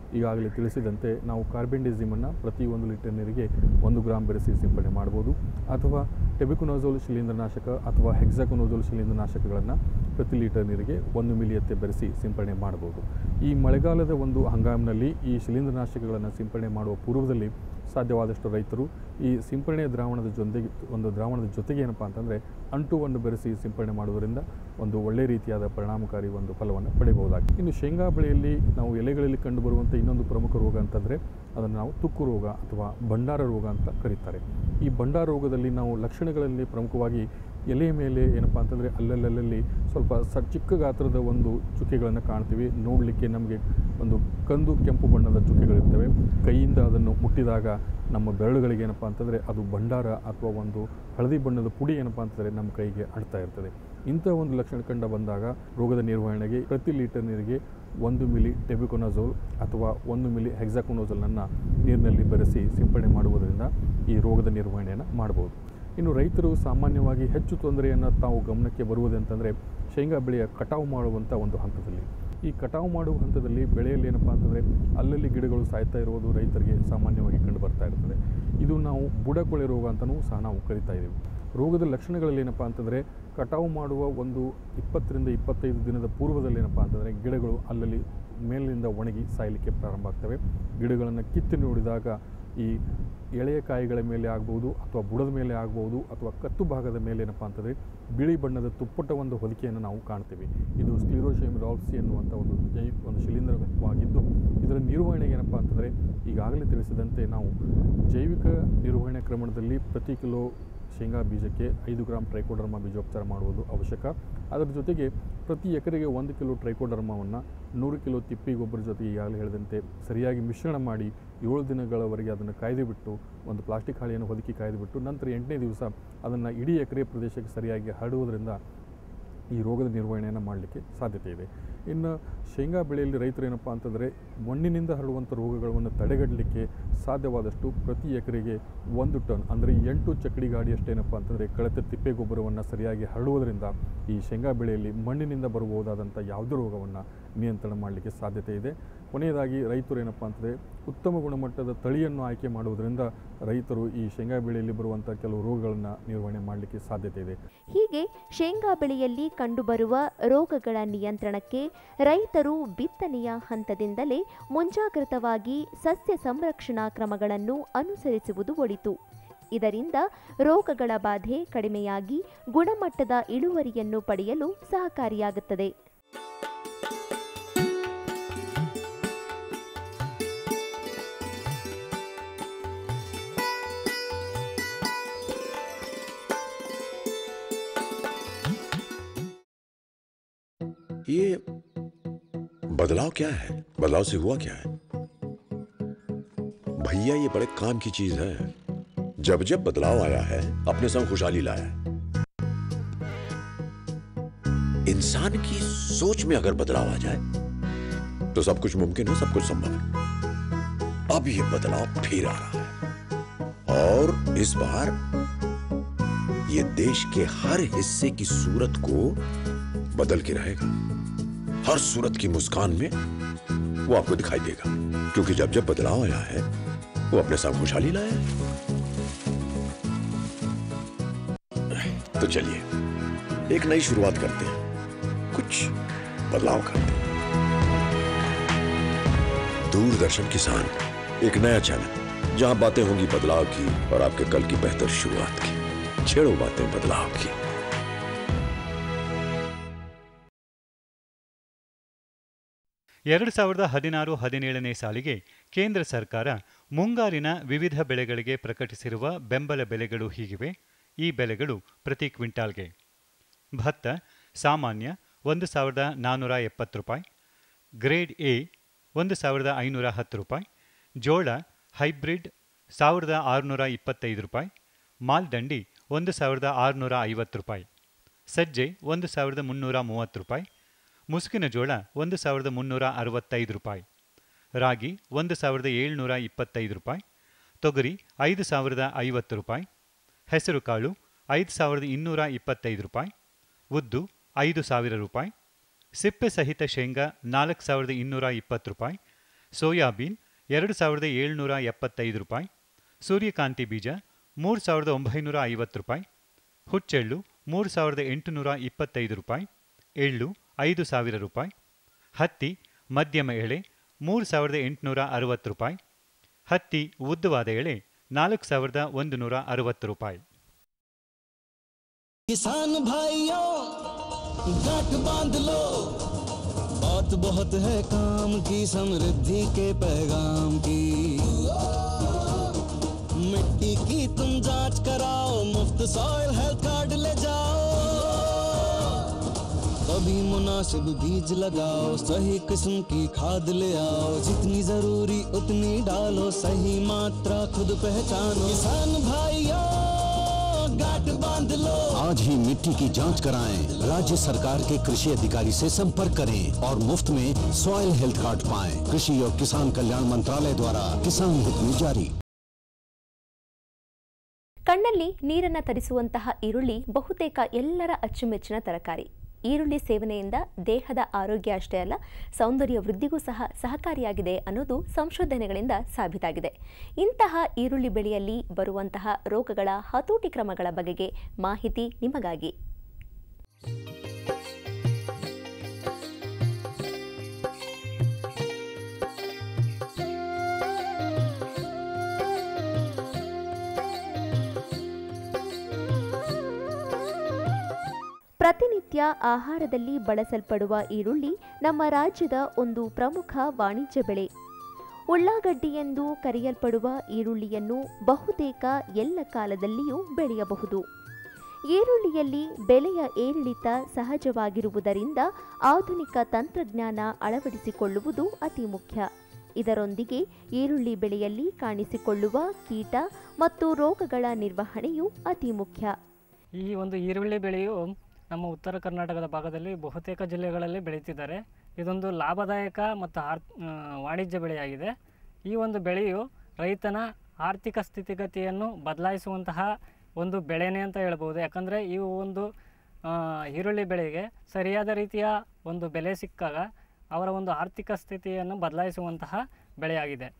ಈಗಾಗಲೇ ತಿಳಿಸಿದಂತೆ ನಾವು ಕಾರ್ಬೆಂಡಿಸಿಮನ್ನು ಪ್ರತಿ ಒಂದು ಲೀಟರ್ ನೀರಿಗೆ ಒಂದು ಗ್ರಾಮ್ ಬೆರೆಸಿ ಸಿಂಪಡಣೆ ಮಾಡ್ಬೋದು ಅಥವಾ ಟೆಬಿಕೊನೋಜೋಲ್ ಶಿಲೀಂಧ್ರನಾಶಕ ಅಥವಾ ಹೆಕ್ಸಾಕೊನೋಜೋಲ್ ಶಿಲೀಂಧ್ರನಾಶಕಗಳನ್ನು ಪ್ರತಿ ಲೀಟರ್ ನೀರಿಗೆ ಒಂದು ಮಿಲಿಯತ್ತೆ ಬೆರೆಸಿ ಸಿಂಪಡಣೆ ಮಾಡ್ಬೋದು ಈ ಮಳೆಗಾಲದ ಒಂದು ಹಂಗಾಮಿನಲ್ಲಿ ಈ ಶಿಲೀಂಧ್ರನಾಶಕಗಳನ್ನು ಸಿಂಪಡಣೆ ಮಾಡುವ ಪೂರ್ವದಲ್ಲಿ ಸಾಧ್ಯವಾದಷ್ಟು ರೈತರು ಈ ಸಿಂಪಡಣೆ ದ್ರಾವಣದ ಜೊತೆಗೆ ಒಂದು ದ್ರಾವಣದ ಜೊತೆಗೆ ಏನಪ್ಪ ಅಂತಂದರೆ ಅಂಟು ಒಂದು ಬೆರೆಸಿ ಸಿಂಪಡಣೆ ಮಾಡುವುದರಿಂದ ಒಂದು ಒಳ್ಳೆ ರೀತಿಯಾದ ಪರಿಣಾಮಕಾರಿ ಒಂದು ಫಲವನ್ನು ಪಡೆಯಬಹುದಾಗಿದೆ ಇನ್ನು ಶೇಂಗಾ ಬೆಳೆಯಲ್ಲಿ ನಾವು ಎಲೆಗಳಲ್ಲಿ ಕಂಡುಬರುವಂಥ ಇನ್ನೊಂದು ಪ್ರಮುಖ ರೋಗ ಅಂತಂದರೆ ಅದನ್ನು ನಾವು ತುಕ್ಕು ರೋಗ ಅಥವಾ ಭಂಡಾರ ರೋಗ ಅಂತ ಕರೀತಾರೆ ಈ ಭಂಡಾರ ರೋಗದಲ್ಲಿ ನಾವು ಲಕ್ಷಣಗಳಲ್ಲಿ ಪ್ರಮುಖವಾಗಿ ಎಲೆಯ ಮೇಲೆ ಏನಪ್ಪ ಅಂತಂದರೆ ಅಲ್ಲಲ್ಲಲ್ಲಿ ಸ್ವಲ್ಪ ಸ ಚಿಕ್ಕ ಗಾತ್ರದ ಒಂದು ಚುಕ್ಕೆಗಳನ್ನು ಕಾಣ್ತೀವಿ ನೋಡಲಿಕ್ಕೆ ನಮಗೆ ಒಂದು ಕಂದು ಕೆಂಪು ಬಣ್ಣದ ಚುಕ್ಕೆಗಳಿರ್ತವೆ ಕೈಯಿಂದ ಅದನ್ನು ಮುಟ್ಟಿದಾಗ ನಮ್ಮ ಬೆರಳುಗಳಿಗೆ ಏನಪ್ಪ ಅಂತಂದರೆ ಅದು ಭಂಡಾರ ಅಥವಾ ಒಂದು ಹಳದಿ ಬಣ್ಣದ ಪುಡಿ ಏನಪ್ಪ ಅಂತಂದರೆ ನಮ್ಮ ಕೈಗೆ ಅಂಟ್ತಾ ಇರ್ತದೆ ಇಂಥ ಒಂದು ಲಕ್ಷಣ ಕಂಡು ಬಂದಾಗ ರೋಗದ ನಿರ್ವಹಣೆಗೆ ಪ್ರತಿ ಲೀಟರ್ ನೀರಿಗೆ ಒಂದು ಮಿಲಿ ಟೆಬಿಕೊನಜೋಲ್ ಅಥವಾ ಒಂದು ಮಿಲಿ ಹೆಕ್ಸಾಕೊನೋಜೋಲನ್ನು ನೀರಿನಲ್ಲಿ ಬೆರೆಸಿ ಸಿಂಪಡಣೆ ಮಾಡುವುದರಿಂದ ಈ ರೋಗದ ನಿರ್ವಹಣೆಯನ್ನು ಮಾಡ್ಬೋದು ಇನ್ನು ರೈತರು ಸಾಮಾನ್ಯವಾಗಿ ಹೆಚ್ಚು ತೊಂದರೆಯನ್ನು ತಾವು ಗಮನಕ್ಕೆ ಬರುವುದಂತಂದರೆ ಶೇಂಗಾ ಬೆಳೆಯ ಕಟಾವು ಮಾಡುವಂಥ ಒಂದು ಹಂತದಲ್ಲಿ ಈ ಕಟಾವು ಮಾಡುವ ಹಂತದಲ್ಲಿ ಬೆಳೆಯಲ್ಲಿ ಏನಪ್ಪ ಅಂತಂದರೆ ಅಲ್ಲಲ್ಲಿ ಗಿಡಗಳು ಸಾಯ್ತಾ ಇರುವುದು ರೈತರಿಗೆ ಸಾಮಾನ್ಯವಾಗಿ ಕಂಡು ಬರ್ತಾ ಇರ್ತದೆ ಇದು ನಾವು ಬುಡಕೊಳೆ ರೋಗ ಅಂತಲೂ ಸಹ ನಾವು ಕರಿತಾ ಇದ್ದೀವಿ ರೋಗದ ಲಕ್ಷಣಗಳಲ್ಲಿ ಏನಪ್ಪ ಅಂತಂದರೆ ಕಟಾವು ಮಾಡುವ ಒಂದು ಇಪ್ಪತ್ತರಿಂದ ಇಪ್ಪತ್ತೈದು ದಿನದ ಪೂರ್ವದಲ್ಲಿ ಏನಪ್ಪ ಅಂತಂದರೆ ಗಿಡಗಳು ಅಲ್ಲಲ್ಲಿ ಮೇಲಿನಿಂದ ಒಣಗಿ ಸಾಯಲಿಕ್ಕೆ ಪ್ರಾರಂಭ ಆಗ್ತವೆ ಗಿಡಗಳನ್ನು ಕಿತ್ತು ನೋಡಿದಾಗ ಈ ಎಳೆಯ ಕಾಯಿಗಳ ಮೇಲೆ ಆಗ್ಬೋದು ಅಥವಾ ಬುಡದ ಮೇಲೆ ಆಗ್ಬೋದು ಅಥವಾ ಕತ್ತು ಭಾಗದ ಮೇಲೆ ಏನಪ್ಪ ಅಂತಂದರೆ ಬಿಳಿ ಬಣ್ಣದ ತುಪ್ಪಟ ಒಂದು ಹೊದಿಕೆಯನ್ನು ನಾವು ಕಾಣ್ತೀವಿ ಇದು ಸ್ಕ್ಲಿರೋಶಿಯಮ್ ರಾಲ್ಸಿ ಎನ್ನುವಂಥ ಒಂದು ಜೈ ಒಂದು ಶಿಲೀಂಧ್ರವಾಗಿದ್ದು ಇದರ ನಿರ್ವಹಣೆಗೆ ಏನಪ್ಪ ಅಂತಂದರೆ ಈಗಾಗಲೇ ತಿಳಿಸಿದಂತೆ ನಾವು ಜೈವಿಕ ನಿರ್ವಹಣೆ ಕ್ರಮದಲ್ಲಿ ಪ್ರತಿ ಕಿಲೋ ಶೇಂಗಾ ಬೀಜಕ್ಕೆ ಐದು ಗ್ರಾಮ್ ಟ್ರೈಕೋಡರ್ಮ ಬೀಜೋಪಚಾರ ಮಾಡುವುದು ಅವಶ್ಯಕ ಅದರ ಜೊತೆಗೆ ಪ್ರತಿ ಎಕರೆಗೆ ಒಂದು ಕಿಲೋ ಟ್ರೈಕೋಡರ್ಮವನ್ನು ನೂರು ಕಿಲೋ ತಿಪ್ಪಿ ಗೊಬ್ಬರ ಜೊತೆಗೆ ಈಗಾಗಲೇ ಹೇಳಿದಂತೆ ಸರಿಯಾಗಿ ಮಿಶ್ರಣ ಮಾಡಿ ಏಳು ದಿನಗಳವರೆಗೆ ಅದನ್ನು ಕಾಯ್ದು ಬಿಟ್ಟು ಒಂದು ಪ್ಲಾಸ್ಟಿಕ್ ಹಾಳೆಯನ್ನು ಹೊದಿಕೆ ಕಾಯ್ದು ಬಿಟ್ಟು ನಂತರ ಎಂಟನೇ ದಿವಸ ಅದನ್ನು ಇಡೀ ಎಕರೆ ಪ್ರದೇಶಕ್ಕೆ ಸರಿಯಾಗಿ ಹರಡುವುದರಿಂದ ಈ ರೋಗದ ನಿರ್ವಹಣೆಯನ್ನು ಮಾಡಲಿಕ್ಕೆ ಸಾಧ್ಯತೆ ಇದೆ ಇನ್ನು ಶೇಂಗಾ ಬೆಳೆಯಲ್ಲಿ ರೈತರು ಏನಪ್ಪ ಅಂತಂದರೆ ಮಣ್ಣಿನಿಂದ ಹರಡುವಂಥ ರೋಗಗಳನ್ನು ತಡೆಗಟ್ಟಲಿಕ್ಕೆ ಸಾಧ್ಯವಾದಷ್ಟು ಪ್ರತಿ ಎಕರೆಗೆ ಒಂದು ಟನ್ ಅಂದರೆ ಎಂಟು ಚಕ್ಕಡಿ ಗಾಡಿಯಷ್ಟೇನಪ್ಪ ಅಂತಂದರೆ ಕಳತೆ ತಿಪ್ಪೆ ಗೊಬ್ಬರವನ್ನು ಸರಿಯಾಗಿ ಹರಡುವುದರಿಂದ ಈ ಶೇಂಗಾ ಬೆಳೆಯಲ್ಲಿ ಮಣ್ಣಿನಿಂದ ಬರಬಹುದಾದಂಥ ಯಾವುದೇ ರೋಗವನ್ನು ನಿಯಂತ್ರಣ ಮಾಡಲಿಕ್ಕೆ ಸಾಧ್ಯತೆ ಇದೆ ಕೊನೆಯದಾಗಿ ರೈತರು ಏನಪ್ಪ ಅಂತಂದರೆ ಉತ್ತಮ ಗುಣಮಟ್ಟದ ತಳಿಯನ್ನು ಆಯ್ಕೆ ಮಾಡುವುದರಿಂದ ರೈತರು ಈ ಶೇಂಗಾ ಬೆಳೆಯಲ್ಲಿ ಬರುವಂಥ ಕೆಲವು ರೋಗಗಳನ್ನು ನಿರ್ವಹಣೆ ಮಾಡಲಿಕ್ಕೆ ಸಾಧ್ಯತೆ ಇದೆ ಹೀಗೆ ಶೇಂಗಾ ಬೆಳೆಯಲ್ಲಿ ಕಂಡುಬರುವ ರೋಗಗಳ ನಿಯಂತ್ರಣಕ್ಕೆ ರೈತರು ಬಿತ್ತನೆಯ ಹಂತದಿಂದಲೇ ಮುಂಜಾಗ್ರತವಾಗಿ ಸಸ್ಯ ಸಂರಕ್ಷಣಾ ಕ್ರಮಗಳನ್ನು ಅನುಸರಿಸುವುದು ಒಳಿತು ಇದರಿಂದ ರೋಗಗಳ ಬಾಧೆ ಕಡಿಮೆಯಾಗಿ ಗುಣಮಟ್ಟದ ಇಳುವರಿಯನ್ನು ಪಡೆಯಲು ಸಹಕಾರಿಯಾಗುತ್ತದೆ ये बदलाव क्या है बदलाव से हुआ क्या है भैया ये बड़े काम की चीज है जब जब बदलाव आया है अपने संग खुशहाली लाया है इंसान की सोच में अगर बदलाव आ जाए तो सब कुछ मुमकिन है सब कुछ संभव है अब ये बदलाव फिर आ रहा है और इस बार ये देश के हर हिस्से की सूरत को बदल के रहेगा हर सूरत की मुस्कान में वो आपको दिखाई देगा क्योंकि जब जब बदलाव आया है वो अपने साथ खुशहाली लाया है तो चलिए एक नई शुरुआत करते हैं कुछ बदलाव करते हैं दूरदर्शन किसान एक नया चैनल जहां बातें होंगी बदलाव की और आपके कल की बेहतर शुरुआत की छेड़ो बातें बदलाव की ಎರಡು ಸಾವಿರದ ಹದಿನಾರು ಹದಿನೇಳನೇ ಸಾಲಿಗೆ ಕೇಂದ್ರ ಸರ್ಕಾರ ಮುಂಗಾರಿನ ವಿವಿಧ ಬೆಳೆಗಳಿಗೆ ಪ್ರಕಟಿಸಿರುವ ಬೆಂಬಲ ಬೆಲೆಗಳು ಹೀಗಿವೆ ಈ ಬೆಲೆಗಳು ಪ್ರತಿ ಕ್ವಿಂಟಾಲ್ಗೆ ಭತ್ತ ಸಾಮಾನ್ಯ ಒಂದು ಸಾವಿರದ ನಾನ್ನೂರ ಎಪ್ಪತ್ತು ರೂಪಾಯಿ ಗ್ರೇಡ್ ಎ ಒಂದು ಸಾವಿರದ ಐನೂರ ಹತ್ತು ರೂಪಾಯಿ ಜೋಳ ಹೈಬ್ರಿಡ್ ಸಾವಿರದ ಆರುನೂರ ಇಪ್ಪತ್ತೈದು ರೂಪಾಯಿ ಮಾಲ್ದಂಡಿ ಒಂದು ಸಾವಿರದ ಆರುನೂರ ಐವತ್ತು ರೂಪಾಯಿ ಸಜ್ಜೆ ಒಂದು ಸಾವಿರದ ಮುನ್ನೂರ ಮೂವತ್ತು ರೂಪಾಯಿ ಮುಸುಕಿನ ಜೋಳ ಒಂದು ಸಾವಿರದ ಮುನ್ನೂರ ಅರವತ್ತೈದು ರೂಪಾಯಿ ರಾಗಿ ಒಂದು ಸಾವಿರದ ಏಳ್ನೂರ ಇಪ್ಪತ್ತೈದು ರೂಪಾಯಿ ತೊಗರಿ ಐದು ಸಾವಿರದ ಐವತ್ತು ರೂಪಾಯಿ ಹೆಸರು ಕಾಳು ಐದು ಸಾವಿರದ ಇನ್ನೂರ ಇಪ್ಪತ್ತೈದು ರೂಪಾಯಿ ಉದ್ದು ಐದು ಸಾವಿರ ರೂಪಾಯಿ ಸಿಪ್ಪೆ ಸಹಿತ ಶೇಂಗಾ ನಾಲ್ಕು ಸಾವಿರದ ಇನ್ನೂರ ಇಪ್ಪತ್ತು ರೂಪಾಯಿ ಸೋಯಾಬೀನ್ ಎರಡು ಸಾವಿರದ ಏಳ್ನೂರ ಎಪ್ಪತ್ತೈದು ರೂಪಾಯಿ ಸೂರ್ಯಕಾಂತಿ ಬೀಜ ಮೂರು ಸಾವಿರದ ಒಂಬೈನೂರ ಐವತ್ತು ರೂಪಾಯಿ ಹುಚ್ಚೆಳ್ಳು ಮೂರು ಸಾವಿರದ ಎಂಟುನೂರ ಇಪ್ಪತ್ತೈದು ರೂಪಾಯಿ ಎಳ್ಳು ಐದು ಸಾವಿರ ರೂಪಾಯಿ ಹತ್ತಿ ಮಧ್ಯಮ ಎಳೆ ಮೂರು ಸಾವಿರದ ಎಂಟುನೂರ ಅರವತ್ತು ರೂಪಾಯಿ ಹತ್ತಿ ಉದ್ದವಾದ ಎಳೆ ನಾಲ್ಕು ಸಾವಿರದ ಒಂದು ನೂರ ಅರವತ್ತು ರೂಪಾಯಿ किसान भाइयों गांठ बांध लो बात बहुत है काम की समृद्धि के पैगाम की मिट्टी की तुम जांच कराओ मुफ्त सॉइल हेल्थ कार्ड ले जाओ कभी मुनासिब बीज लगाओ सही किस्म की खाद ले आओ जितनी जरूरी उतनी डालो सही मात्रा खुद पहचानो किसान भाइयों गांठ बांध लो आज ही मिट्टी की जांच कराएं राज्य सरकार के कृषि अधिकारी से संपर्क करें और मुफ्त में सॉइल हेल्थ कार्ड पाएं कृषि और किसान कल्याण मंत्रालय द्वारा किसान हित में जारी ಕಣ್ಣಲ್ಲಿ ನೀರನ್ನು ತರಿಸುವಂತಹ ಈರುಳ್ಳಿ ಬಹುತೇಕ ಎಲ್ಲರ ಅಚ್ಚುಮೆಚ್ಚಿನ ತರಕಾರಿ ಈರುಳ್ಳಿ ಸೇವನೆಯಿಂದ ದೇಹದ ಆರೋಗ್ಯ ಅಷ್ಟೇ ಅಲ್ಲ ಸೌಂದರ್ಯ ವೃದ್ಧಿಗೂ ಸಹ ಸಹಕಾರಿಯಾಗಿದೆ ಅನ್ನೋದು ಸಂಶೋಧನೆಗಳಿಂದ ಸಾಬೀತಾಗಿದೆ ಇಂತಹ ಈರುಳ್ಳಿ ಬೆಳೆಯಲ್ಲಿ ಬರುವಂತಹ ರೋಗಗಳ ಹತೋಟಿ ಕ್ರಮಗಳ ಬಗೆಗೆ ಮಾಹಿತಿ ನಿಮಗಾಗಿ ಪ್ರತಿನಿತ್ಯ ಆಹಾರದಲ್ಲಿ ಬಳಸಲ್ಪಡುವ ಈರುಳ್ಳಿ ನಮ್ಮ ರಾಜ್ಯದ ಒಂದು ಪ್ರಮುಖ ವಾಣಿಜ್ಯ ಬೆಳೆ ಉಳ್ಳಾಗಡ್ಡಿ ಎಂದು ಕರೆಯಲ್ಪಡುವ ಈರುಳ್ಳಿಯನ್ನು ಬಹುತೇಕ ಎಲ್ಲ ಕಾಲದಲ್ಲಿಯೂ ಬೆಳೆಯಬಹುದು ಈರುಳ್ಳಿಯಲ್ಲಿ ಬೆಲೆಯ ಏರಿಳಿತ ಸಹಜವಾಗಿರುವುದರಿಂದ ಆಧುನಿಕ ತಂತ್ರಜ್ಞಾನ ಅಳವಡಿಸಿಕೊಳ್ಳುವುದು ಅತಿ ಮುಖ್ಯ ಇದರೊಂದಿಗೆ ಈರುಳ್ಳಿ ಬೆಳೆಯಲ್ಲಿ ಕಾಣಿಸಿಕೊಳ್ಳುವ ಕೀಟ ಮತ್ತು ರೋಗಗಳ ನಿರ್ವಹಣೆಯು ಅತಿ ಮುಖ್ಯ ಈ ಒಂದು ಈರುಳ್ಳಿ ಬೆಳೆಯು ನಮ್ಮ ಉತ್ತರ ಕರ್ನಾಟಕದ ಭಾಗದಲ್ಲಿ ಬಹುತೇಕ ಜಿಲ್ಲೆಗಳಲ್ಲಿ ಬೆಳೀತಿದ್ದಾರೆ ಇದೊಂದು ಲಾಭದಾಯಕ ಮತ್ತು ಆರ್ ಆ, ವಾಣಿಜ್ಯ ಬೆಳೆಯಾಗಿದೆ ಈ ಒಂದು ಬೆಳೆಯು ರೈತನ ಆರ್ಥಿಕ ಸ್ಥಿತಿಗತಿಯನ್ನು ಬದಲಾಯಿಸುವಂತಹ ಒಂದು ಬೆಳೆನೇ ಅಂತ ಹೇಳ್ಬೋದು ಯಾಕಂದರೆ ಈ ಒಂದು ಆ, ಈರುಳ್ಳಿ ಬೆಳೆಗೆ ಸರಿಯಾದ ರೀತಿಯ ಒಂದು ಬೆಲೆ ಸಿಕ್ಕಾಗ ಅವರ ಒಂದು ಆರ್ಥಿಕ ಸ್ಥಿತಿಯನ್ನು ಬದಲಾಯಿಸುವಂತಹ ಬೆಳೆಯಾಗಿದೆ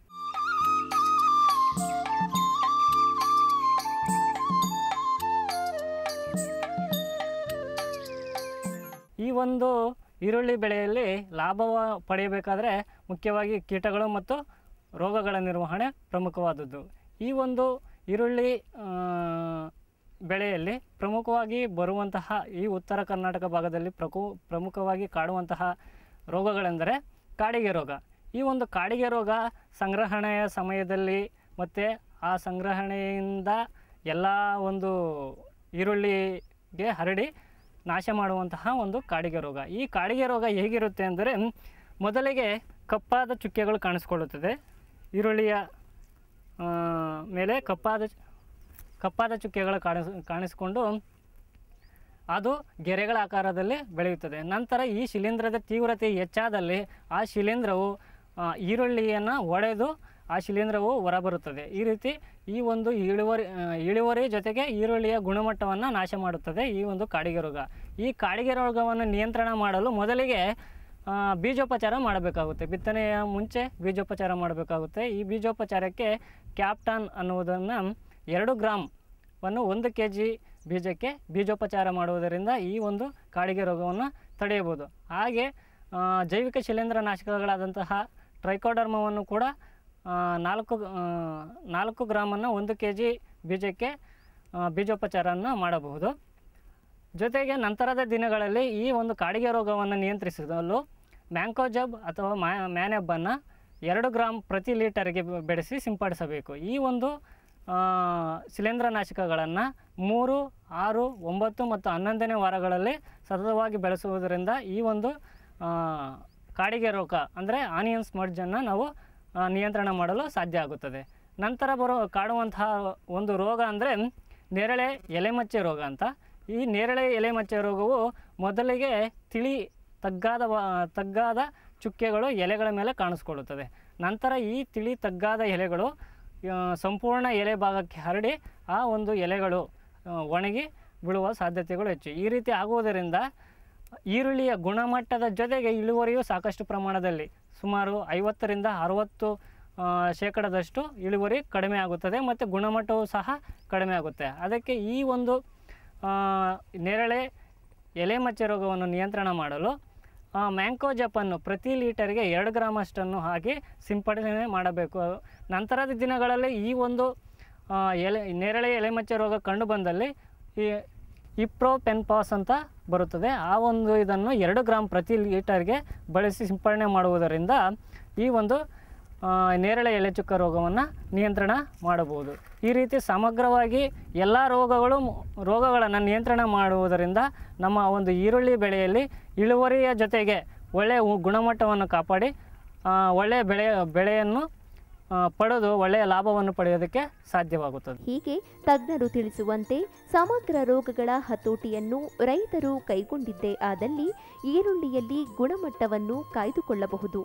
ಈ ಒಂದು ಈರುಳ್ಳಿ ಬೆಳೆಯಲ್ಲಿ ಲಾಭ ಪಡೆಯಬೇಕಾದ್ರೆ ಮುಖ್ಯವಾಗಿ ಕೀಟಗಳು ಮತ್ತು ರೋಗಗಳ ನಿರ್ವಹಣೆ ಪ್ರಮುಖವಾದದ್ದು ಈ ಒಂದು ಈರುಳ್ಳಿ ಆ, ಬೆಳೆಯಲ್ಲಿ ಪ್ರಮುಖವಾಗಿ ಬರುವಂತಹ ಈ ಉತ್ತರ ಕರ್ನಾಟಕ ಭಾಗದಲ್ಲಿ ಪ್ರಕು ಪ್ರಮುಖವಾಗಿ ಕಾಡುವಂತಹ ರೋಗಗಳೆಂದರೆ ಕಾಡಿಗೆ ರೋಗ ಈ ಒಂದು ಕಾಡಿಗೆ ರೋಗ ಸಂಗ್ರಹಣೆಯ ಸಮಯದಲ್ಲಿ ಮತ್ತು ಆ ಸಂಗ್ರಹಣೆಯಿಂದ ಎಲ್ಲ ಒಂದು ಈರುಳ್ಳಿಗೆ ಹರಡಿ ನಾಶ ಮಾಡುವಂತಹ ಒಂದು ಕಾಡಿಗೆ ರೋಗ ಈ ಕಾಡಿಗೆ ರೋಗ ಹೇಗಿರುತ್ತೆ ಅಂದರೆ ಮೊದಲಿಗೆ ಕಪ್ಪಾದ ಚುಕ್ಕೆಗಳು ಕಾಣಿಸ್ಕೊಳ್ಳುತ್ತದೆ ಈರುಳ್ಳಿಯ ಆ, ಮೇಲೆ ಕಪ್ಪಾದ ಕಪ್ಪಾದ ಚುಕ್ಕೆಗಳು ಕಾಣಿಸ್ ಕಾಣಿಸಿಕೊಂಡು ಅದು ಗೆರೆಗಳ ಆಕಾರದಲ್ಲಿ ಬೆಳೆಯುತ್ತದೆ ನಂತರ ಈ ಶಿಲೀಂಧ್ರದ ತೀವ್ರತೆ ಹೆಚ್ಚಾದಲ್ಲಿ ಆ ಶಿಲೀಂಧ್ರವು ಆ, ಈರುಳ್ಳಿಯನ್ನು ಒಡೆದು ಆ ಶಿಲೀಂಧ್ರವು ಹೊರಬರುತ್ತದೆ ಈ ರೀತಿ ಈ ಒಂದು ಇಳುವರಿ ಆ, ಇಳುವರಿ ಜೊತೆಗೆ ಈರುಳ್ಳಿಯ ಗುಣಮಟ್ಟವನ್ನು ನಾಶ ಮಾಡುತ್ತದೆ ಈ ಒಂದು ಕಾಡಿಗೆ ರೋಗ ಈ ಕಾಡಿಗೆ ರೋಗವನ್ನು ನಿಯಂತ್ರಣ ಮಾಡಲು ಮೊದಲಿಗೆ ಆ, ಬೀಜೋಪಚಾರ ಮಾಡಬೇಕಾಗುತ್ತೆ ಬಿತ್ತನೆಯ ಮುಂಚೆ ಬೀಜೋಪಚಾರ ಮಾಡಬೇಕಾಗುತ್ತೆ ಈ ಬೀಜೋಪಚಾರಕ್ಕೆ ಕ್ಯಾಪ್ಟಾನ್ ಅನ್ನುವುದನ್ನು ಎರಡು ಗ್ರಾಮ್ವನ್ನು ಒಂದು ಕೆ ಜಿ ಬೀಜಕ್ಕೆ ಬೀಜೋಪಚಾರ ಮಾಡುವುದರಿಂದ ಈ ಒಂದು ಕಾಡಿಗೆ ರೋಗವನ್ನು ತಡೆಯಬಹುದು ಹಾಗೆ ಆ, ಜೈವಿಕ ಶಿಲೀಂಧ್ರ ನಾಶಕಗಳಾದಂತಹ ಟ್ರೈಕೋಡರ್ಮವನ್ನು ಕೂಡ ಆ, ನಾಲ್ಕು ಆ, ನಾಲ್ಕು ಗ್ರಾಮನ್ನು ಒಂದು ಕೆ ಜಿ ಬೀಜಕ್ಕೆ ಆ, ಬೀಜೋಪಚಾರವನ್ನು ಮಾಡಬಹುದು ಜೊತೆಗೆ ನಂತರದ ದಿನಗಳಲ್ಲಿ ಈ ಒಂದು ಕಾಡಿಗೆ ರೋಗವನ್ನು ನಿಯಂತ್ರಿಸಲು ಮ್ಯಾಂಕೋಜಬ್ ಅಥವಾ ಮ್ಯಾ ಮ್ಯಾನೆಬ್ಬನ್ನು ಎರಡು ಗ್ರಾಮ್ ಪ್ರತಿ ಲೀಟರ್ಗೆ ಬೆ- ಬೆಳೆಸಿ ಸಿಂಪಡಿಸಬೇಕು ಈ ಒಂದು ಆ, ಶಿಲೀಂಧ್ರನಾಶಕಗಳನ್ನು ಮೂರು ಆರು ಒಂಬತ್ತು ಮತ್ತು ಹನ್ನೊಂದನೇ ವಾರಗಳಲ್ಲಿ ಸತತವಾಗಿ ಬೆಳೆಸುವುದರಿಂದ ಈ ಒಂದು ಆ, ಕಾಡಿಗೆ ರೋಗ ಅಂದರೆ ಆನಿಯನ್ ಸ್ಮಡ್ಜನ್ನು ನಾವು ಆ, ನಿಯಂತ್ರಣ ಮಾಡಲು ಸಾಧ್ಯ ಆಗುತ್ತದೆ ನಂತರ ಬರೋ ಕಾಡುವಂತಹ ಒಂದು ರೋಗ ಅಂದರೆ ನೇರಳೆ ಎಲೆಮಚ್ಚೆ ರೋಗ ಅಂತ ಈ ನೇರಳೆ ಎಲೆಮಚ್ಚೆ ರೋಗವು ಮೊದಲಿಗೆ ತಿಳಿ ತಗ್ಗಾದ ವ- ತಗ್ಗಾದ ಚುಕ್ಕೆಗಳು ಎಲೆಗಳ ಮೇಲೆ ಕಾಣಿಸ್ಕೊಳ್ಳುತ್ತದೆ ನಂತರ ಈ ತಿಳಿ ತಗ್ಗಾದ ಎಲೆಗಳು ಆ, ಸಂಪೂರ್ಣ ಎಲೆ ಭಾಗಕ್ಕೆ ಹರಡಿ ಆ ಒಂದು ಎಲೆಗಳು ಆ, ಒಣಗಿ ಬೀಳುವ ಸಾಧ್ಯತೆಗಳು ಹೆಚ್ಚು ಈ ರೀತಿ ಆಗುವುದರಿಂದ ಈರುಳ್ಳಿಯ ಗುಣಮಟ್ಟದ ಜೊತೆಗೆ ಇಳುವರಿಯು ಸಾಕಷ್ಟು ಪ್ರಮಾಣದಲ್ಲಿ ಸುಮಾರು ಐವತ್ತರಿಂದ ಅರವತ್ತು ಆ, ಶೇಕಡದಷ್ಟು ಇಳುವರಿ ಕಡಿಮೆ ಆಗುತ್ತದೆ ಮತ್ತು ಗುಣಮಟ್ಟವೂ ಸಹ ಕಡಿಮೆ ಆಗುತ್ತೆ ಅದಕ್ಕೆ ಈ ಒಂದು ಆ, ನೇರಳೆ ಎಲೆ ಮಚ್ಚೆ ರೋಗವನ್ನು ನಿಯಂತ್ರಣ ಮಾಡಲು ಆ, ಮ್ಯಾಂಕೋಜಪನ್ನು ಪ್ರತಿ ಲೀಟರ್ಗೆ ಎರಡು ಗ್ರಾಮ್ ಅಷ್ಟನ್ನು ಹಾಕಿ ಸಿಂಪಡಣೆ ಮಾಡಬೇಕು ನಂತರದ ದಿನಗಳಲ್ಲಿ ಈ ಒಂದು ಆ, ಎಲೆ ನೇರಳೆ ಎಲೆ ಮಚ್ಚೆ ರೋಗ ಕಂಡು ಬಂದಲ್ಲಿ ಈ ಇಪ್ರೋ ಪೆನ್ಪಾಸ್ ಅಂತ ಬರುತ್ತದೆ ಆ ಒಂದು ಇದನ್ನು ಎರಡು ಗ್ರಾಮ್ ಪ್ರತಿ ಲೀಟರ್ಗೆ ಬಳಸಿ ಸಿಂಪಡಣೆ ಮಾಡುವುದರಿಂದ ಈ ಒಂದು ಆ, ನೇರಳೆ ಎಲೆ ಚುಕ್ಕ ರೋಗವನ್ನು ನಿಯಂತ್ರಣ ಮಾಡಬಹುದು ಈ ರೀತಿ ಸಮಗ್ರವಾಗಿ ಎಲ್ಲ ರೋಗಗಳು ರೋಗಗಳನ್ನು ನಿಯಂತ್ರಣ ಮಾಡುವುದರಿಂದ ನಮ್ಮ ಒಂದು ಈರುಳ್ಳಿ ಬೆಳೆಯಲ್ಲಿ ಇಳುವರಿಯ ಜೊತೆಗೆ ಒಳ್ಳೆಯ ಉ- ಗುಣಮಟ್ಟವನ್ನು ಕಾಪಾಡಿ ಆ, ಒಳ್ಳೆಯ ಬೆಳೆ ಬೆಳೆಯನ್ನು ಆ, ಪಡೆದು ಒಳ್ಳೆಯ ಲಾಭವನ್ನು ಪಡೆಯೋದಕ್ಕೆ ಸಾಧ್ಯವಾಗುತ್ತದೆ ಹೀಗೆ ತಜ್ಞರು ತಿಳಿಸುವಂತೆ ಸಮಗ್ರ ರೋಗಗಳ ಹತೋಟಿಯನ್ನು ರೈತರು ಕೈಗೊಂಡಿದ್ದೇ ಆದಲ್ಲಿ ಈರುಳ್ಳಿಯಲ್ಲಿ ಗುಣಮಟ್ಟವನ್ನು ಕಾಯ್ದುಕೊಳ್ಳಬಹುದು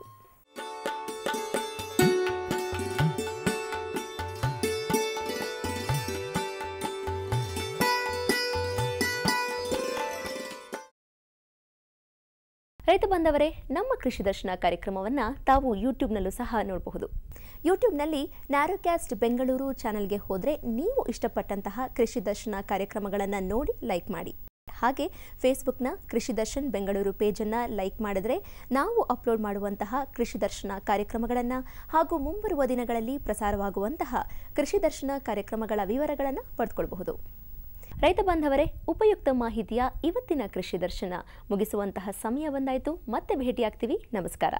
ರೈತ ಬಂದವರೇ ನಮ್ಮ ಕೃಷಿ ದರ್ಶನ ಕಾರ್ಯಕ್ರಮವನ್ನು ತಾವು ಯೂಟ್ಯೂಬ್ನಲ್ಲೂ ಸಹ ನೋಡಬಹುದು ಯೂಟ್ಯೂಬ್ನಲ್ಲಿ ನ್ಯಾರೋಕ್ಯಾಸ್ಟ್ ಬೆಂಗಳೂರು ಚಾನೆಲ್ಗೆ ಹೋದರೆ ನೀವು ಇಷ್ಟಪಟ್ಟಂತಹ ಕೃಷಿ ದರ್ಶನ ಕಾರ್ಯಕ್ರಮಗಳನ್ನು ನೋಡಿ ಲೈಕ್ ಮಾಡಿ ಹಾಗೆ ಫೇಸ್ಬುಕ್ನ ಕೃಷಿ ದರ್ಶನ್ ಬೆಂಗಳೂರು ಪೇಜನ್ನು ಲೈಕ್ ಮಾಡಿದ್ರೆ ನಾವು ಅಪ್ಲೋಡ್ ಮಾಡುವಂತಹ ಕೃಷಿ ದರ್ಶನ ಕಾರ್ಯಕ್ರಮಗಳನ್ನು ಹಾಗೂ ಮುಂಬರುವ ದಿನಗಳಲ್ಲಿ ಪ್ರಸಾರವಾಗುವಂತಹ ಕೃಷಿ ದರ್ಶನ ಕಾರ್ಯಕ್ರಮಗಳ ವಿವರಗಳನ್ನು ಪಡೆದುಕೊಳ್ಳಬಹುದು ರೈತ ಬಾಂಧವರೇ ಉಪಯುಕ್ತ ಮಾಹಿತಿಯ ಇವತ್ತಿನ ಕೃಷಿ ದರ್ಶನ ಮುಗಿಸುವಂತಹ ಸಮಯ ಬಂದಾಯಿತು ಮತ್ತೆ ಭೇಟಿಯಾಗ್ತೀವಿ ನಮಸ್ಕಾರ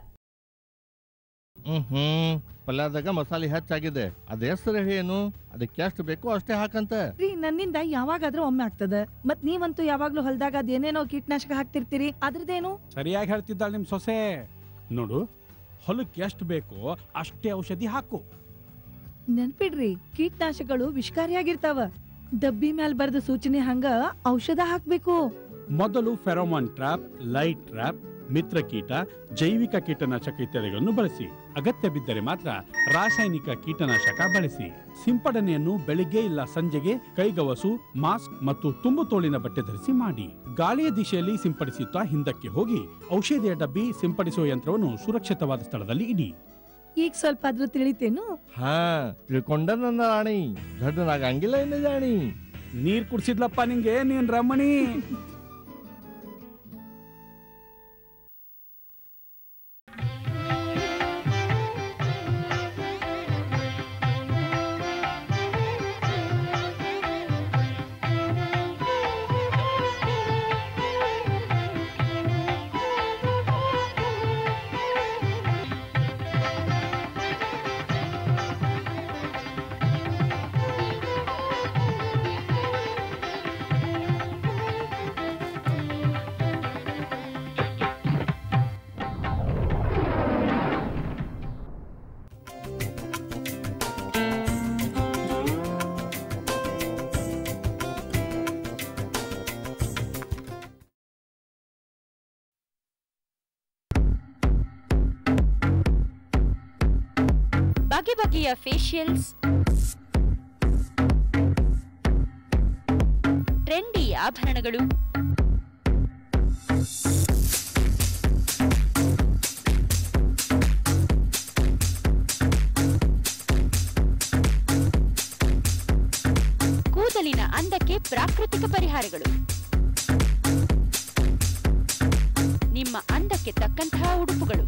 ಹ್ಮ್ ಪಲ್ಯದಾಗ ಮಸಾಲೆ ಹೆಚ್ಚಾಗಿದೆ ಅದ ಹೆಸರು ಏನು ಅದಕ್ಕೆ ಎಷ್ಟು ಬೇಕೋ ಅಷ್ಟೇ ಹಾಕಂತ ರೀ ನನ್ನಿಂದ ಯಾವಾಗಾದ್ರೂ ಒಮ್ಮೆ ಆಗ್ತದ ಮತ್ ನೀವಂತೂ ಯಾವಾಗ್ಲೂ ಹೊಲ್ದಾಗ ಅದೇನೇನೋ ಕೀಟನಾಶಕ ಹಾಕ್ತಿರ್ತೀರಿ ಅದ್ರದ್ದೇನು ಸರಿಯಾಗಿ ಹೇಳ್ತಿದ್ದಾಳೆ ನಿಮ್ ಸೊಸೆ ನೋಡು ಹೊಲಕ್ಕೆ ಎಷ್ಟು ಬೇಕೋ ಅಷ್ಟೇ ಔಷಧಿ ಹಾಕು ನೆನ್ಪಿಡ್ರಿ ಕೀಟನಾಶಕಗಳು ವಿಷಕಾರಿಯಾಗಿರ್ತಾವ ಡಬ್ಬಿ ಮ್ಯಾಲ್ ಬರ್ದ ಸೂಚನೆ ಹಂಗ ಔಷಧ ಹಾಕ್ಬೇಕು ಮೊದಲು ಫೆರೋಮಾನ್ ಟ್ರಾಪ್ ಲೈಟ್ ಟ್ರಾಪ್ ಮಿತ್ರ ಕೀಟ ಜೈವಿಕ ಕೀಟನಾಶಕ ಇತ್ಯಾದಿಗಳನ್ನು ಬಳಸಿ ಅಗತ್ಯ ಬಿದ್ದರೆ ಮಾತ್ರ ರಾಸಾಯನಿಕ ಕೀಟನಾಶಕ ಬಳಸಿ ಸಿಂಪಡಣೆಯನ್ನು ಬೆಳಿಗ್ಗೆ ಇಲ್ಲ ಸಂಜೆಗೆ ಕೈಗವಸು ಮಾಸ್ಕ್ ಮತ್ತು ತುಂಬು ತೋಳಿನ ಬಟ್ಟೆ ಧರಿಸಿ ಮಾಡಿ ಗಾಳಿಯ ದಿಶೆಯಲ್ಲಿ ಸಿಂಪಡಿಸುತ್ತಾ ಹಿಂದಕ್ಕೆ ಹೋಗಿ ಔಷಧಿಯ ಡಬ್ಬಿ ಸಿಂಪಡಿಸುವ ಯಂತ್ರವನ್ನು ಸುರಕ್ಷಿತವಾದ ಸ್ಥಳದಲ್ಲಿ ಇಡಿ ಈಗ ಸ್ವಲ್ಪ ಆದ್ರೂ ತಿಳಿತೇನು ಹಾ ತಿಳ್ಕೊಂಡ ನನ್ನ ರಾಣಿ ದೊಡ್ಡನಾಗ ಹಂಗಿಲ್ಲ ಇನ್ನು ಜಾಣಿ ನೀರ್ ಕುಡ್ಸಿದ್ಲಪ್ಪ ನಿಂಗೆ ನೀನ್ ರಮಣಿ ಬಗೆ ಬಗೆಯ ಫೇಶಿಯಲ್ಸ್ ಟ್ರೆಂಡಿ ಆಭರಣಗಳು ಕೂದಲಿನ ಅಂದಕ್ಕೆ ಪ್ರಾಕೃತಿಕ ಪರಿಹಾರಗಳು ನಿಮ್ಮ ಅಂದಕ್ಕೆ ತಕ್ಕಂತಹ ಉಡುಪುಗಳು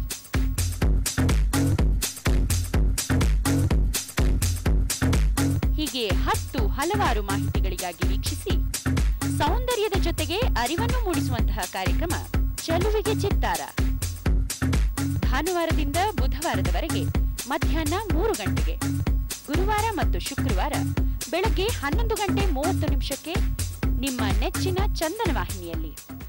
ಹೀಗೆ ಹತ್ತು ಹಲವಾರು ಮಾಹಿತಿಗಳಿಗಾಗಿ ವೀಕ್ಷಿಸಿ ಸೌಂದರ್ಯದ ಜೊತೆಗೆ ಅರಿವನ್ನು ಮೂಡಿಸುವಂತಹ ಕಾರ್ಯಕ್ರಮ ಚೆಲುವಿಗೆ ಚಿತ್ತಾರ ಭಾನುವಾರದಿಂದ ಬುಧವಾರದವರೆಗೆ ಮಧ್ಯಾಹ್ನ ಮೂರು ಗಂಟೆಗೆ ಗುರುವಾರ ಮತ್ತು ಶುಕ್ರವಾರ ಬೆಳಗ್ಗೆ ಹನ್ನೊಂದು ಗಂಟೆ ಮೂವತ್ತು ನಿಮಿಷಕ್ಕೆ ನಿಮ್ಮ ನೆಚ್ಚಿನ ಚಂದನ ವಾಹಿನಿಯಲ್ಲಿ